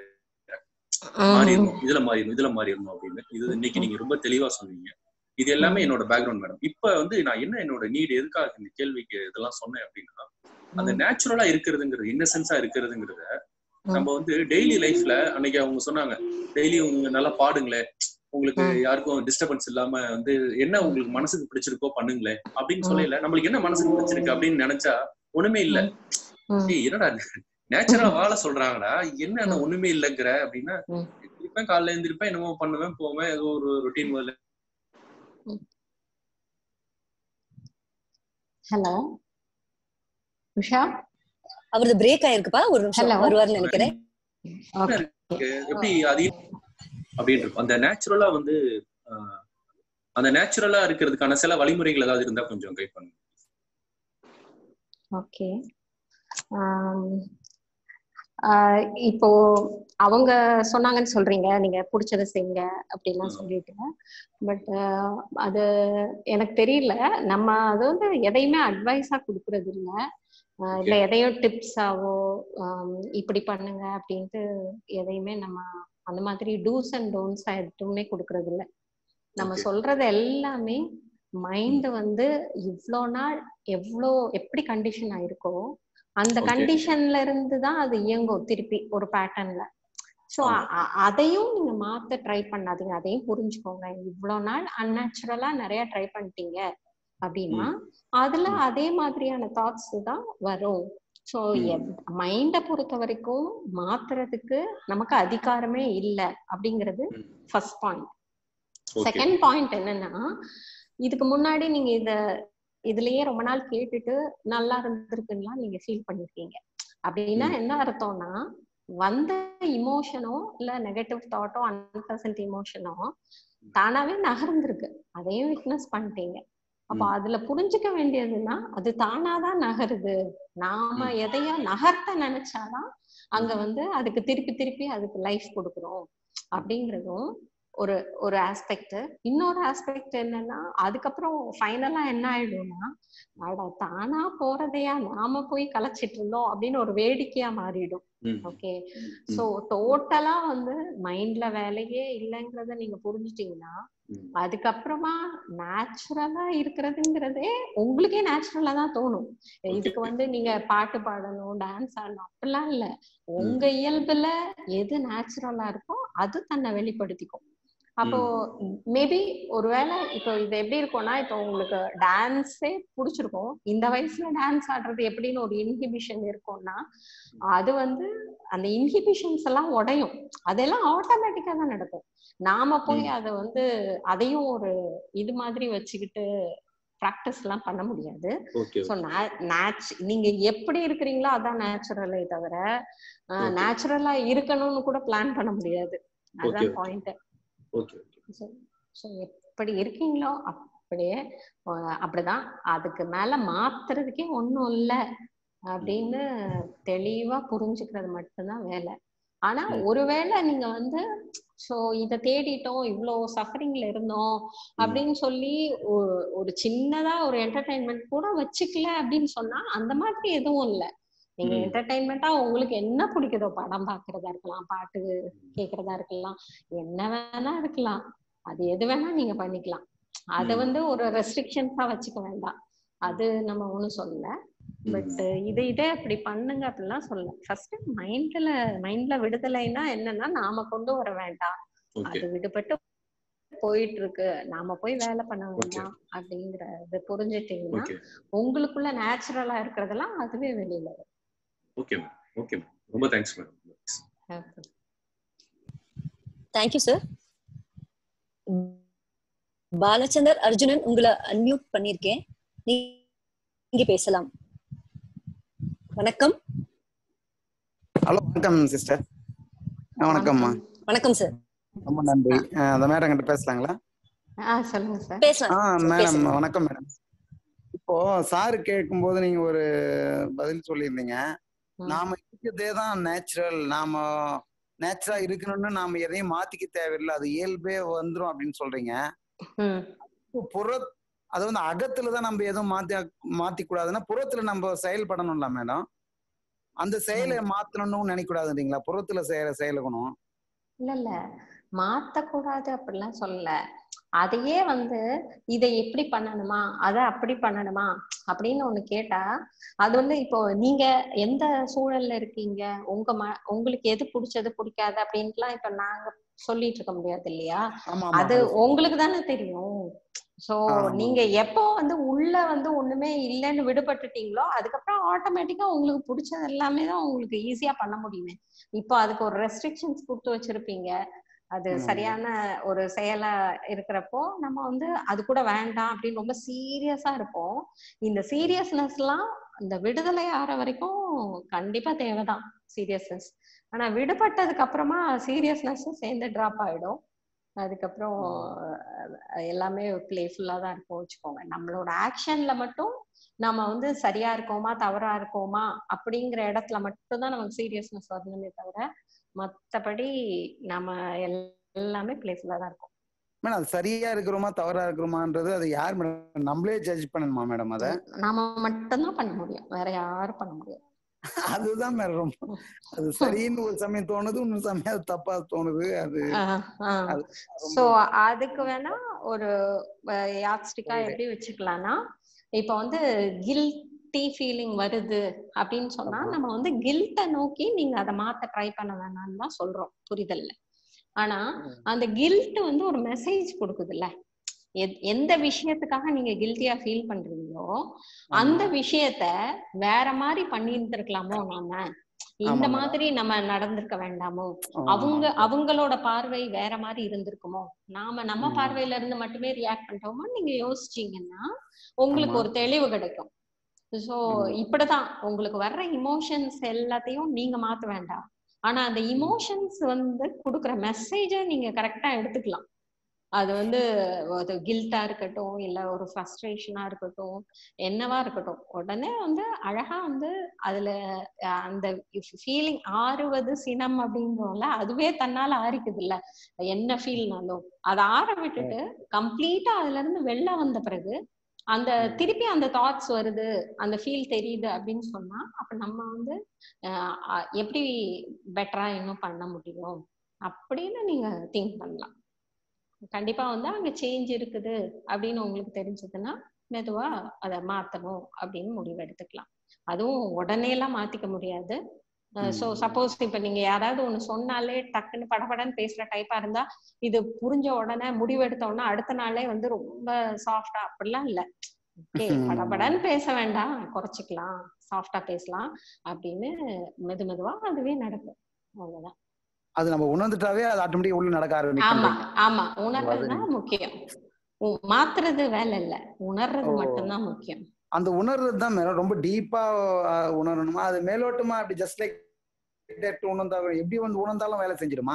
மாறிடணும் இதுல மாறிடணும் இதுல மாறிடணும் அப்படின்னு இது இன்னைக்கு நீங்க ரொம்ப தெளிவா சொன்னீங்க இது எல்லாமே என்னோட பேக்ரவுண்ட் மேடம் இப்ப வந்து நான் என்ன என்னோட நீட் எதுக்காக இந்த கேள்விக்கு இதெல்லாம் சொன்னேன் அப்படின்னா அந்த நேச்சுரலா இருக்கிறதுங்கிறது இன்னசென்ஸா இருக்கிறதுங்கிறத நம்ம வந்து டெய்லி லைஃப்ல அன்னைக்கு அவங்க சொன்னாங்க டெய்லி உங்க நல்லா பாடுங்களேன் உங்களுக்கு யாருக்கும் டிஸ்டர்பன்ஸ் இல்லாம வந்து என்ன உங்களுக்கு மனசுக்கு பிடிச்சிருக்கோ பண்ணுங்களேன் அப்படின்னு சொல்லல நம்மளுக்கு என்ன மனசுக்கு பிடிச்சிருக்கு அப்படின்னு நினைச்சா ஒண்ணுமே இல்ல ஏய், என்னடா நேச்சுரலா வாழ சொல்றாங்கடா என்ன நான் ஒண்ணுமே இல்லைங்கிற அப்படின்னா இருப்பேன் காலைல எழுந்திருப்பேன் என்னமோ பண்ணுவேன் போவேன் ஏதோ ஒரு ரொட்டீன் முதல்ல ஹலோ உஷா அவரது பிரேக் ஆயிருக்குப்பா ஒரு நிமிஷம் Hello. வருவார்னு நினைக்கிறேன் இருக்கு. எப்படி அது அப்படின்னு இருக்கும் அந்த நேச்சுரலா வந்து ஆஹ், அந்த நேச்சுரலா இருக்கிறதுக்கான சில வழிமுறைகள் ஏதாவது இருந்தா கொஞ்சம் கைட் பண்ணுங்க ஓகே இப்போ அவங்க சொன்னாங்கன்னு சொல்றீங்க நீங்க பிடிச்சதை செய்யுங்க அப்படிலாம் சொல்லிட்டு பட் அது எனக்கு தெரியல நம்ம அது வந்து எதையுமே அட்வைஸா கொடுக்கறது இல்ல ஆஹ் இல்ல எதையும் டிப்ஸாவோ இப்படி பண்ணுங்க அப்படின்ட்டு எதையுமே நம்ம அந்த மாதிரி டூஸ் அண்ட் டோன்ஸா எதுவுமே கொடுக்கறது இல்ல நம்ம Okay. சொல்றது எல்லாமே மைண்ட் வந்து இவ்வளோ நாள் எவ்வளோ எப்படி கண்டிஷன் ஆயிருக்கோ அந்த Okay. கண்டிஷன்ல இருந்து தான் அது இயங்கும் திருப்பி ஒரு பேட்டர்ன்ல ஸோ அதையும் நீங்க மாத்த ட்ரை பண்ணாதீங்க அதையும் புரிஞ்சுக்கோங்க இவ்வளோ நாள் அன்நேச்சுரலா நிறைய ட்ரை பண்ணிட்டீங்க அப்படின்னா அதுல அதே மாதிரியான தாட்ஸ் தான் வரும் ஸோ மைண்டை பொறுத்த வரைக்கும் மாத்துறதுக்கு நமக்கு அதிகாரமே இல்லை அப்படிங்கிறது first point Okay. Second point என்னன்னா இதுக்கு முன்னாடி நீங்க இத இதுலயே ரொம்ப நாள் கேட்டுட்டு நல்லா இருந்திருக்குன்னா நீங்க ஃபீல் பண்ணிருக்கீங்க அப்படின்னா என்ன அர்த்தம்னா வந்த இமோஷனோ இல்ல நெகட்டிவ் தாட்டோ அன்பிளசன்ட் இமோஷனோ தானாவே நகர்ந்திருக்கு அதையும் விட்னஸ் பண்ணிட்டீங்க அப்ப அதுல புரிஞ்சுக்க வேண்டியதுன்னா அது தானாதான் நகருது நாம எதையோ நகர்த்த நினைச்சாதான் அங்க வந்து அதுக்கு திருப்பி திருப்பி அதுக்கு லைஃப் கொடுக்குறோம் அப்படிங்கறதும் ஒரு ஒரு ஆஸ்பெக்ட் இன்னொரு ஆஸ்பெக்ட் என்னன்னா அதுக்கப்புறம் ஃபைனலா என்ன ஆயிடும்னா அட தானா போறதையா நாம போய் கலைச்சிட்டு இருந்தோம் அப்படின்னு ஒரு வேடிக்கையா மாறிடும் ஓகே சோ டோட்டலா வந்து மைண்ட்ல வேலையே இல்லைங்கிறத நீங்க புரிஞ்சுட்டீங்கன்னா அதுக்கப்புறமா நேச்சுரலா இருக்கிறதுங்கிறதே உங்களுக்கே நேச்சுரலா தான் தோணும் இதுக்கு வந்து நீங்க பாட்டு பாடணும் டான்ஸ் ஆடணும் அப்படிலாம் இல்ல உங்க இயல்புல எது நேச்சுரலா இருக்கோ அது தன்னை வெளிப்படுத்திக்கும் அப்போ மேபி ஒருவேளை இப்போ இது எப்படி இருக்கும்னா இப்போ உங்களுக்கு டான்ஸே பிடிச்சிருக்கும் இந்த வயசுல டான்ஸ் ஆடுறது எப்படின்னு ஒரு இன்ஹிபிஷன் இருக்கும்னா அது வந்து அந்த இன்ஹிபிஷன்ஸ் எல்லாம் உடையும் அதெல்லாம் ஆட்டோமேட்டிக்கா தான் நடக்கும் நாம போய் அதை வந்து அதையும் ஒரு இது மாதிரி வச்சுக்கிட்டு ப்ராக்டிஸ் எல்லாம் பண்ண முடியாது ஸோ நேச் நீங்க எப்படி இருக்கிறீங்களோ அதான் நேச்சுரலே தவிர நேச்சுரலா இருக்கணும்னு கூட பிளான் பண்ண முடியாது அதான் பாயிண்ட் ஸோ எப்படி இருக்கீங்களோ அப்படியே அப்படிதான் அதுக்கு மேல மாத்துறதுக்கே ஒன்றும் இல்லை அப்படின்னு தெளிவா புரிஞ்சுக்கிறது மட்டும்தான் வேலை ஆனா ஒருவேளை நீங்க வந்து சோ இத தேடிட்டோம் இவ்வளோ சஃபரிங்ல இருந்தோம் அப்படின்னு சொல்லி ஒரு சின்னதா ஒரு என்டர்டைன்மெண்ட் கூட வச்சுக்கல அப்படின்னு சொன்னா அந்த மாதிரி எதுவும் இல்லை நீங்க என்டர்டைன்மெண்டா உங்களுக்கு என்ன பிடிக்குதோ படம் பாக்குறதா இருக்கலாம் பாட்டு கேக்குறதா இருக்கலாம் என்ன வேணா இருக்கலாம் அது எது வேணா நீங்க பண்ணிக்கலாம் அத வந்து ஒரு ரெஸ்ட்ரிக்ஷன்ஸா வச்சுக்க வேண்டாம் அது நம்ம ஒண்ணும் சொல்லல பட் இது இதே அப்படி பண்ணுங்க அப்படிலாம் சொல்லல ஃபர்ஸ்ட் மைண்ட்ல மைண்ட்ல விடுதலைன்னா என்னன்னா நாம கொண்டு வர வேண்டாம் அது விடுபட்டு போயிட்டு இருக்கு நாம போய் வேலை பண்ண வேண்டாம் அப்படிங்கறது புரிஞ்சுட்டீங்கன்னா உங்களுக்குள்ள நேச்சுரலா இருக்கிறதெல்லாம் அதுவே வெளியில வரும் ஓகே மேம் ஓகே மேம் ரொம்ப thanks madam thank you sir Balachander Arjunan உங்களை அன்மியூட் பண்ணிருக்கேன் நீங்க பேசலாம் வணக்கம் ஹலோ வணக்கம் சிஸ்டர் வணக்கம்மா வணக்கம் சார் ரொம்ப நன்றி அந்த மேடம் கிட்ட பேசலாங்களா சொல்லுங்க சார் பேசலாம் ஆ மேடம் வணக்கம் மேடம் இப்போ சார் கேட்கும்போது நீங்க ஒரு பதில் சொல்லியிருந்தீங்க நாம இருக்கிறதே தான் நேச்சுரல் நாம நேச்சுரா இருக்கணும்னு நாம எதையும் மாத்திக்க தேவையில்லை அது இயல்பே வந்துரும் அப்படின்னு சொல்றீங்க புற அது வந்து அகத்துல தான் நம்ம எதுவும் மாத்தி மாத்தி கூடாதுன்னா புறத்துல நம்ம செயல்படணும்ல மேடம் அந்த செயலை மாத்தணும்னு நினைக்க கூடாதுன்றீங்களா புறத்துல செயல செயலுக்கணும் இல்ல இல்ல மாத்தக்கூடாது அப்படிலாம் சொல்லல அதையே வந்து இதை எப்படி பண்ணணுமா அத அப்படி பண்ணணுமா அப்படின்னு ஒண்ணு கேட்டா அது வந்து இப்போ நீங்க எந்த சூழல்ல இருக்கீங்க உங்க ம உங்களுக்கு எது பிடிச்சது பிடிக்காது அப்படின்ட்டுலாம் இப்ப நாங்க சொல்லிட்டு இருக்க முடியாது இல்லையா அது உங்களுக்கு தானே தெரியும் சோ நீங்க எப்போ வந்து உள்ள வந்து ஒண்ணுமே இல்லைன்னு விடுபட்டுட்டீங்களோ அதுக்கப்புறம் ஆட்டோமேட்டிக்கா உங்களுக்கு பிடிச்சது எல்லாமே தான் உங்களுக்கு ஈஸியா பண்ண முடியுமே இப்போ அதுக்கு ஒரு ரெஸ்ட்ரிக்ஷன்ஸ் கொடுத்து வச்சிருப்பீங்க அது சரியான ஒரு செயலா இருக்கிறப்போ நம்ம வந்து அது கூட வேண்டாம் அப்படின்னு ரொம்ப சீரியஸா இருப்போம் இந்த சீரியஸ்னஸ் எல்லாம் இந்த விடுதலை ஆற வரைக்கும் கண்டிப்பா தேவைதான் சீரியஸ்னஸ் ஆனா விடுபட்டதுக்கு அப்புறமா சீரியஸ்னஸ் சேர்ந்து டிராப் ஆயிடும் அதுக்கப்புறம் அஹ், எல்லாமே பிளேஃபுல்லா தான் இருக்கும் வச்சுக்கோங்க நம்மளோட ஆக்ஷன்ல மட்டும் நம்ம வந்து சரியா இருக்கோமா தவறா இருக்கோமா அப்படிங்கிற இடத்துல மட்டும்தான் நமக்கு சீரியஸ்னஸ் வரணுமே தவிர மத்தபடி நம்ம எல்- எல்லாமே பிளேஃபுல்லா தான் இருக்கும் மேடம் அது சரியா இருக்கிறோமா தவறா இருக்கிறோமான்றது அது யார் மேடம் நம்மளே ஜட்ஜ் பண்ணணுமா மேடம் அத நாம மட்டும்தான் பண்ண முடியும் வேற யாரும் பண்ண முடியாது அதுதான் மேடம் ரொம்ப அது சரின்னு ஒரு சமயம் தோணுது இன்னொரு சமயம் அது தப்பா தோணுது அது அது சோ அதுக்கு வேணா ஒரு யாக்ஸ்டிக்கா எப்படி வச்சுக்கலாம்னா இப்ப வந்து கில்ட்டி ஃபீலிங் வருது அப்படின்னு சொன்னா நம்ம வந்து கில்ட்டை நோக்கி நீங்க அதை மாத்த ட்ரை பண்ண வேணாம்னு தான் சொல்றோம் புரிதல்ல ஆனா அந்த கில்ட் வந்து ஒரு மெசேஜ் கொடுக்குதுல்ல எத்- எந்த விஷயத்துக்காக நீங்க கில்ட்டியா ஃபீல் பண்றீங்களோ அந்த விஷயத்த வேற மாதிரி பண்ணியிருந்திருக்கலாமோ நாம இந்த ஆமா மாதிரி நம்ம நடந்திருக்க வேண்டாமோ ஆமா. அவங்க அவங்களோட பார்வை வேற மாதிரி இருந்திருக்குமோ நாம நம்ம ம். பார்வையில இருந்து மட்டுமே ரியாக்ட் பண்ணிட்டோமோ நீங்க யோசிச்சீங்கன்னா உங்களுக்கு ஆமா. ஒரு தெளிவு கிடைக்கும் சோ ம். இப்படிதான் உங்களுக்கு வர்ற இமோஷன்ஸ் எல்லாத்தையும் நீங்க மாத்த வேண்டாம் ஆனா அந்த இமோஷன்ஸ் வந்து கொடுக்குற மெசேஜை நீங்க கரெக்டா எடுத்துக்கலாம் அது வந்து அது கில்ட்டா இருக்கட்டும் இல்ல ஒரு ஃப்ரஸ்ட்ரேஷனா இருக்கட்டும் என்னவா இருக்கட்டும் உடனே வந்து அழகா வந்து அதுல அஹ், அந்த ஃபீலிங் ஆறுவது சினம் அப்படின்றோம்ல அதுவே தன்னால ஆறிக்குது இல்ல என்ன ஃபீல்னாலும் அதை ஆற விட்டுட்டு கம்ப்ளீட்டா அதுல இருந்து வெளில வந்த பிறகு அந்த திருப்பி அந்த தாட்ஸ் வருது அந்த ஃபீல் தெரியுது அப்படின்னு சொன்னா அப்ப நம்ம வந்து அஹ், அஹ், எப்படி பெட்டரா இன்னும் பண்ண முடியும் அப்படின்னு நீங்க திங்க் பண்ணலாம் கண்டிப்பா வந்து அங்க சேஞ்ச் இருக்குது அப்படின்னு உங்களுக்கு தெரிஞ்சதுன்னா மெதுவா அதை மாத்தணும் அப்படின்னு முடிவு எடுத்துக்கலாம் அதுவும் உடனே எல்லாம் மாத்திக்க முடியாது ஸோ சப்போஸ் இப்ப நீங்க யாராவது ஒண்ணு சொன்னாலே டக்குன்னு படபடன்னு பேசுற டைப்பா இருந்தா இது புரிஞ்ச உடனே முடிவெடுத்த உடனே அடுத்த நாளே வந்து ரொம்ப சாஃப்டா அப்படிலாம் இல்ல ஓகே படபடன்னு பேச வேண்டாம் குறைச்சிக்கலாம் சாஃப்டா பேசலாம் அப்படின்னு மெது மெதுவா அதுவே நடக்கும் அவ்வளவுதான் அது நம்ம உணர்ந்துட்டாவே அது ஆட்டோமேட்டிக் உள்ள நடக்க ஆமா ஆரம்பிக்கும் ஆமா உணர்றதுதான் முக்கியம் உ- மாத்துறது வேலை இல்ல உணர்றது ஓ. மட்டும்தான் முக்கியம் அந்த உணர்றது தான் மேடம் ரொம்ப டீப்பா உணரணுமா அது மேலோட்டமா அப்படி ஜஸ்ட் லைக் தட் உணர்ந்தா எப்படி வந்து உணர்ந்தாலும் வேலை செஞ்சிடுமா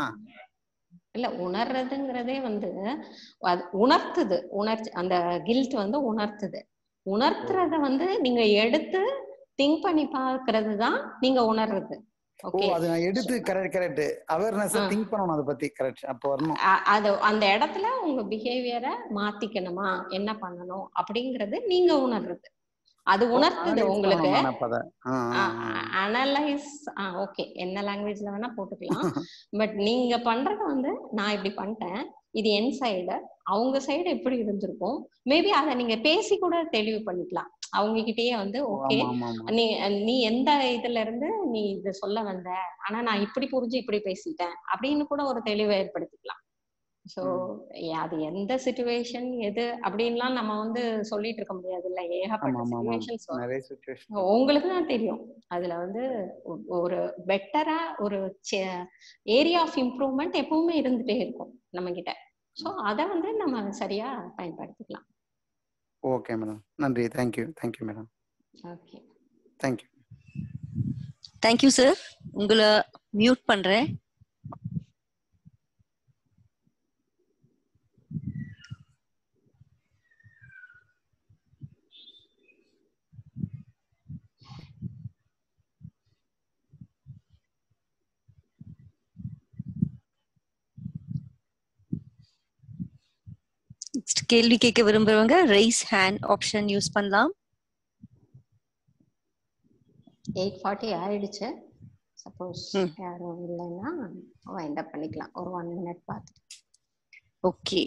இல்ல உணர்றதுங்கிறதே வந்து அது உணர்த்துது உணர்ச்சி அந்த கில்ட் வந்து உணர்த்துது உணர்த்துறத வந்து நீங்க எடுத்து திங்க் பண்ணி பாக்குறது தான் நீங்க உணர்றது ஓ ஓகே அது நான் எடுத்து கரெக்ட் கரெக்ட் அவேர்னஸ் திங்க் பண்ணணும் அதை பத்தி கரெக்ட் அப்ப வரணும் அது அந்த இடத்துல உங்க பிஹேவியரை மாத்திக்கணுமா என்ன பண்ணணும் அப்படிங்கறது நீங்க உணர்றது அது உணர்த்துது analyze உங்களுக்கு பண்ணணும் நான் அப்ப அதை. ஆ, ஆ, ஆ. அனலைஸ் ஓகே என்ன லாங்குவேஜ்ல வேணா போட்டுக்கலாம் பட் நீங்க பண்றது வந்து நான் இப்படி பண்ணிட்டேன் இது என் சைடு அவங்க சைடு எப்படி இருந்திருக்கும் மேபி அதை நீங்க பேசி கூட தெளிவு பண்ணிக்கலாம் அவங்க கிட்டயே வந்து ஓகே ஆமா, ஆமா, ஆமா. நீ நீ எந்த இதுல இருந்து நீ இது சொல்ல வந்த ஆனா நான் இப்படி புரிஞ்சு இப்படி பேசிட்டேன் அப்படின்னு கூட ஒரு தெளிவை ஏற்படுத்திக்கலாம் சோ அது எந்த சுச்சுவேஷன் எது அப்படின்லாம் நம்ம வந்து சொல்லிட்டு இருக்க முடியாது இல்ல ஆமா ஏகப்பட்ட ஆமா ஆமா சுச்சுவேஷன்ஸ் நிறைய சுச்சுவேஷன் உங்களுக்கு தான் தெரியும் அதுல வந்து ஒ- ஒரு பெட்டரா ஒரு ஏரியா ஆஃப் இம்ப்ரூவ்மெண்ட் எப்பவுமே இருந்துட்டே இருக்கும் நம்ம கிட்ட சோ அத வந்து நம்ம சரியா பயன்படுத்திக்கலாம் ஓகே மேடம் நன்றி thank you thank you madam okay thank you thank you sir உங்களை மியூட் பண்றேன் Next கேள்வி கேட்க விரும்புறவங்க ரைஸ் ஹேண்ட் ஆப்ஷன் யூஸ் பண்ணலாம் எயிட் ஃபார்ட்டி ஆயிடுச்சு சப்போஸ் யாரும் இல்லைன்னா வைண்ட் அப் பண்ணிக்கலாம் ஒரு ஒன் மினிட் பார்த்துட்டு ஓகே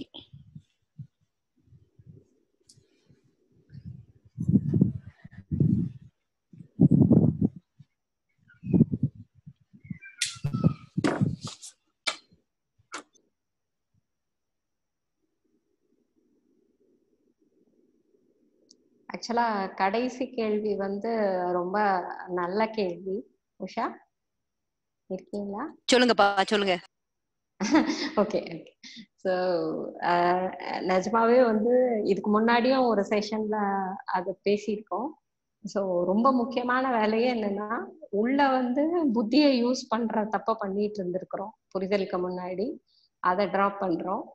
ஆக்சுவலா கடைசி கேள்வி வந்து ரொம்ப நல்ல கேள்வி உஷா இருக்கீங்களா சொல்லுங்கப்பா சொல்லுங்க ஓகே ஓகே ஸோ நிஜமாவே வந்து இதுக்கு முன்னாடியும் ஒரு செஷன்ல அது பேசியிருக்கோம் ஸோ ரொம்ப முக்கியமான வேலையே என்னன்னா உள்ள வந்து புத்தியை யூஸ் பண்ற தப்ப பண்ணிட்டு இருந்திருக்கிறோம் புரிதலுக்கு முன்னாடி அதை ட்ராப் பண்றோம்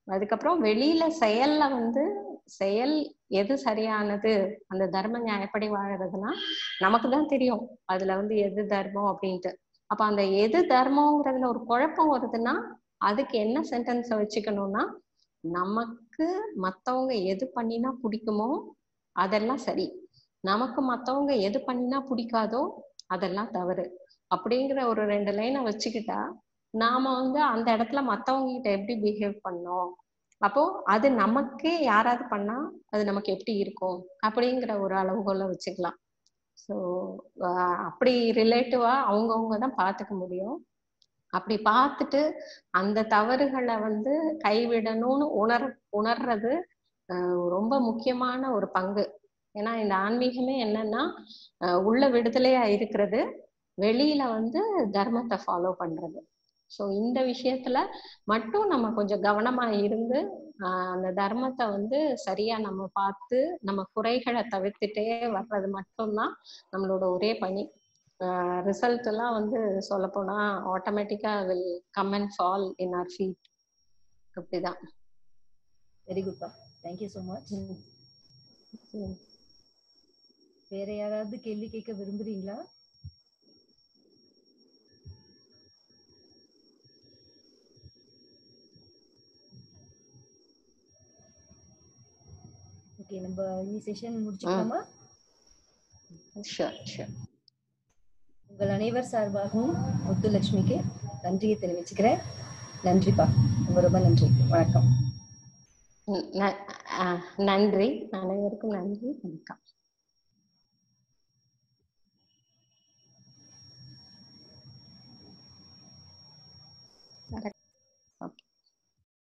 அதுக்கப்புறம் வெளியில செயல்ல வந்து செயல் எது சரியானது அந்த தர்ம நியாயப்படி வாழறதுன்னா நமக்கு தான் தெரியும் அதுல வந்து எது தர்மம் அப்படின்ட்டு அப்ப அந்த எது தர்மங்கிறதுல ஒரு குழப்பம் வருதுன்னா அதுக்கு என்ன சென்டென்ஸை வச்சுக்கணும்னா நமக்கு மத்தவங்க எது பண்ணினா பிடிக்குமோ அதெல்லாம் சரி நமக்கு மத்தவங்க எது பண்ணினா பிடிக்காதோ அதெல்லாம் தவறு அப்படிங்கிற ஒரு ரெண்டு லைனை வச்சுக்கிட்டா நாம வந்து அந்த இடத்துல மத்தவங்க கிட்ட எப்படி பிஹேவ் பண்ணோம் அப்போ அது நமக்கே யாராவது பண்ணா அது நமக்கு எப்படி இருக்கும் அப்படிங்கிற ஒரு அளவுகோல வச்சுக்கலாம் ஸோ அப்படி ரிலேட்டிவா அவங்கவுங்க தான் பார்த்துக்க முடியும் அப்படி பார்த்துட்டு அந்த தவறுகளை வந்து கைவிடணும்னு உணர் உணர்றது ஆஹ் ரொம்ப முக்கியமான ஒரு பங்கு ஏன்னா இந்த ஆன்மீகமே என்னன்னா ஆஹ் உள்ள விடுதலையா இருக்கிறது வெளியில வந்து தர்மத்தை ஃபாலோ பண்றது ஸோ இந்த விஷயத்துல மட்டும் நம்ம கொஞ்சம் கவனமா இருந்து ஆஹ் அந்த தர்மத்தை வந்து சரியா நம்ம பார்த்து நம்ம குறைகளை தவிர்த்துட்டே வர்றது மட்டும்தான் நம்மளோட ஒரே பணி ரிசல்ட் எல்லாம் வந்து சொல்ல போனா ஆட்டோமேட்டிக்கா will come and fall in or feed அப்படிதான் வெரி குட்பா தேங்க்யூ ஸோ மச் வேற யாராவது கேள்வி கேட்க விரும்புறீங்களா ஓகே நம்ம இந்த செஷன் முடிச்சுக்கலாமா ஷூர் ஷூர் உங்கள் அனைவர் சார்பாகவும் முத்துலட்சுமிக்கு நன்றியை தெரிவிச்சுக்கிறேன் நன்றிப்பா ரொம்ப ரொம்ப நன்றி வணக்கம் ந- அஹ் நன்றி அனைவருக்கும் நன்றி வணக்கம்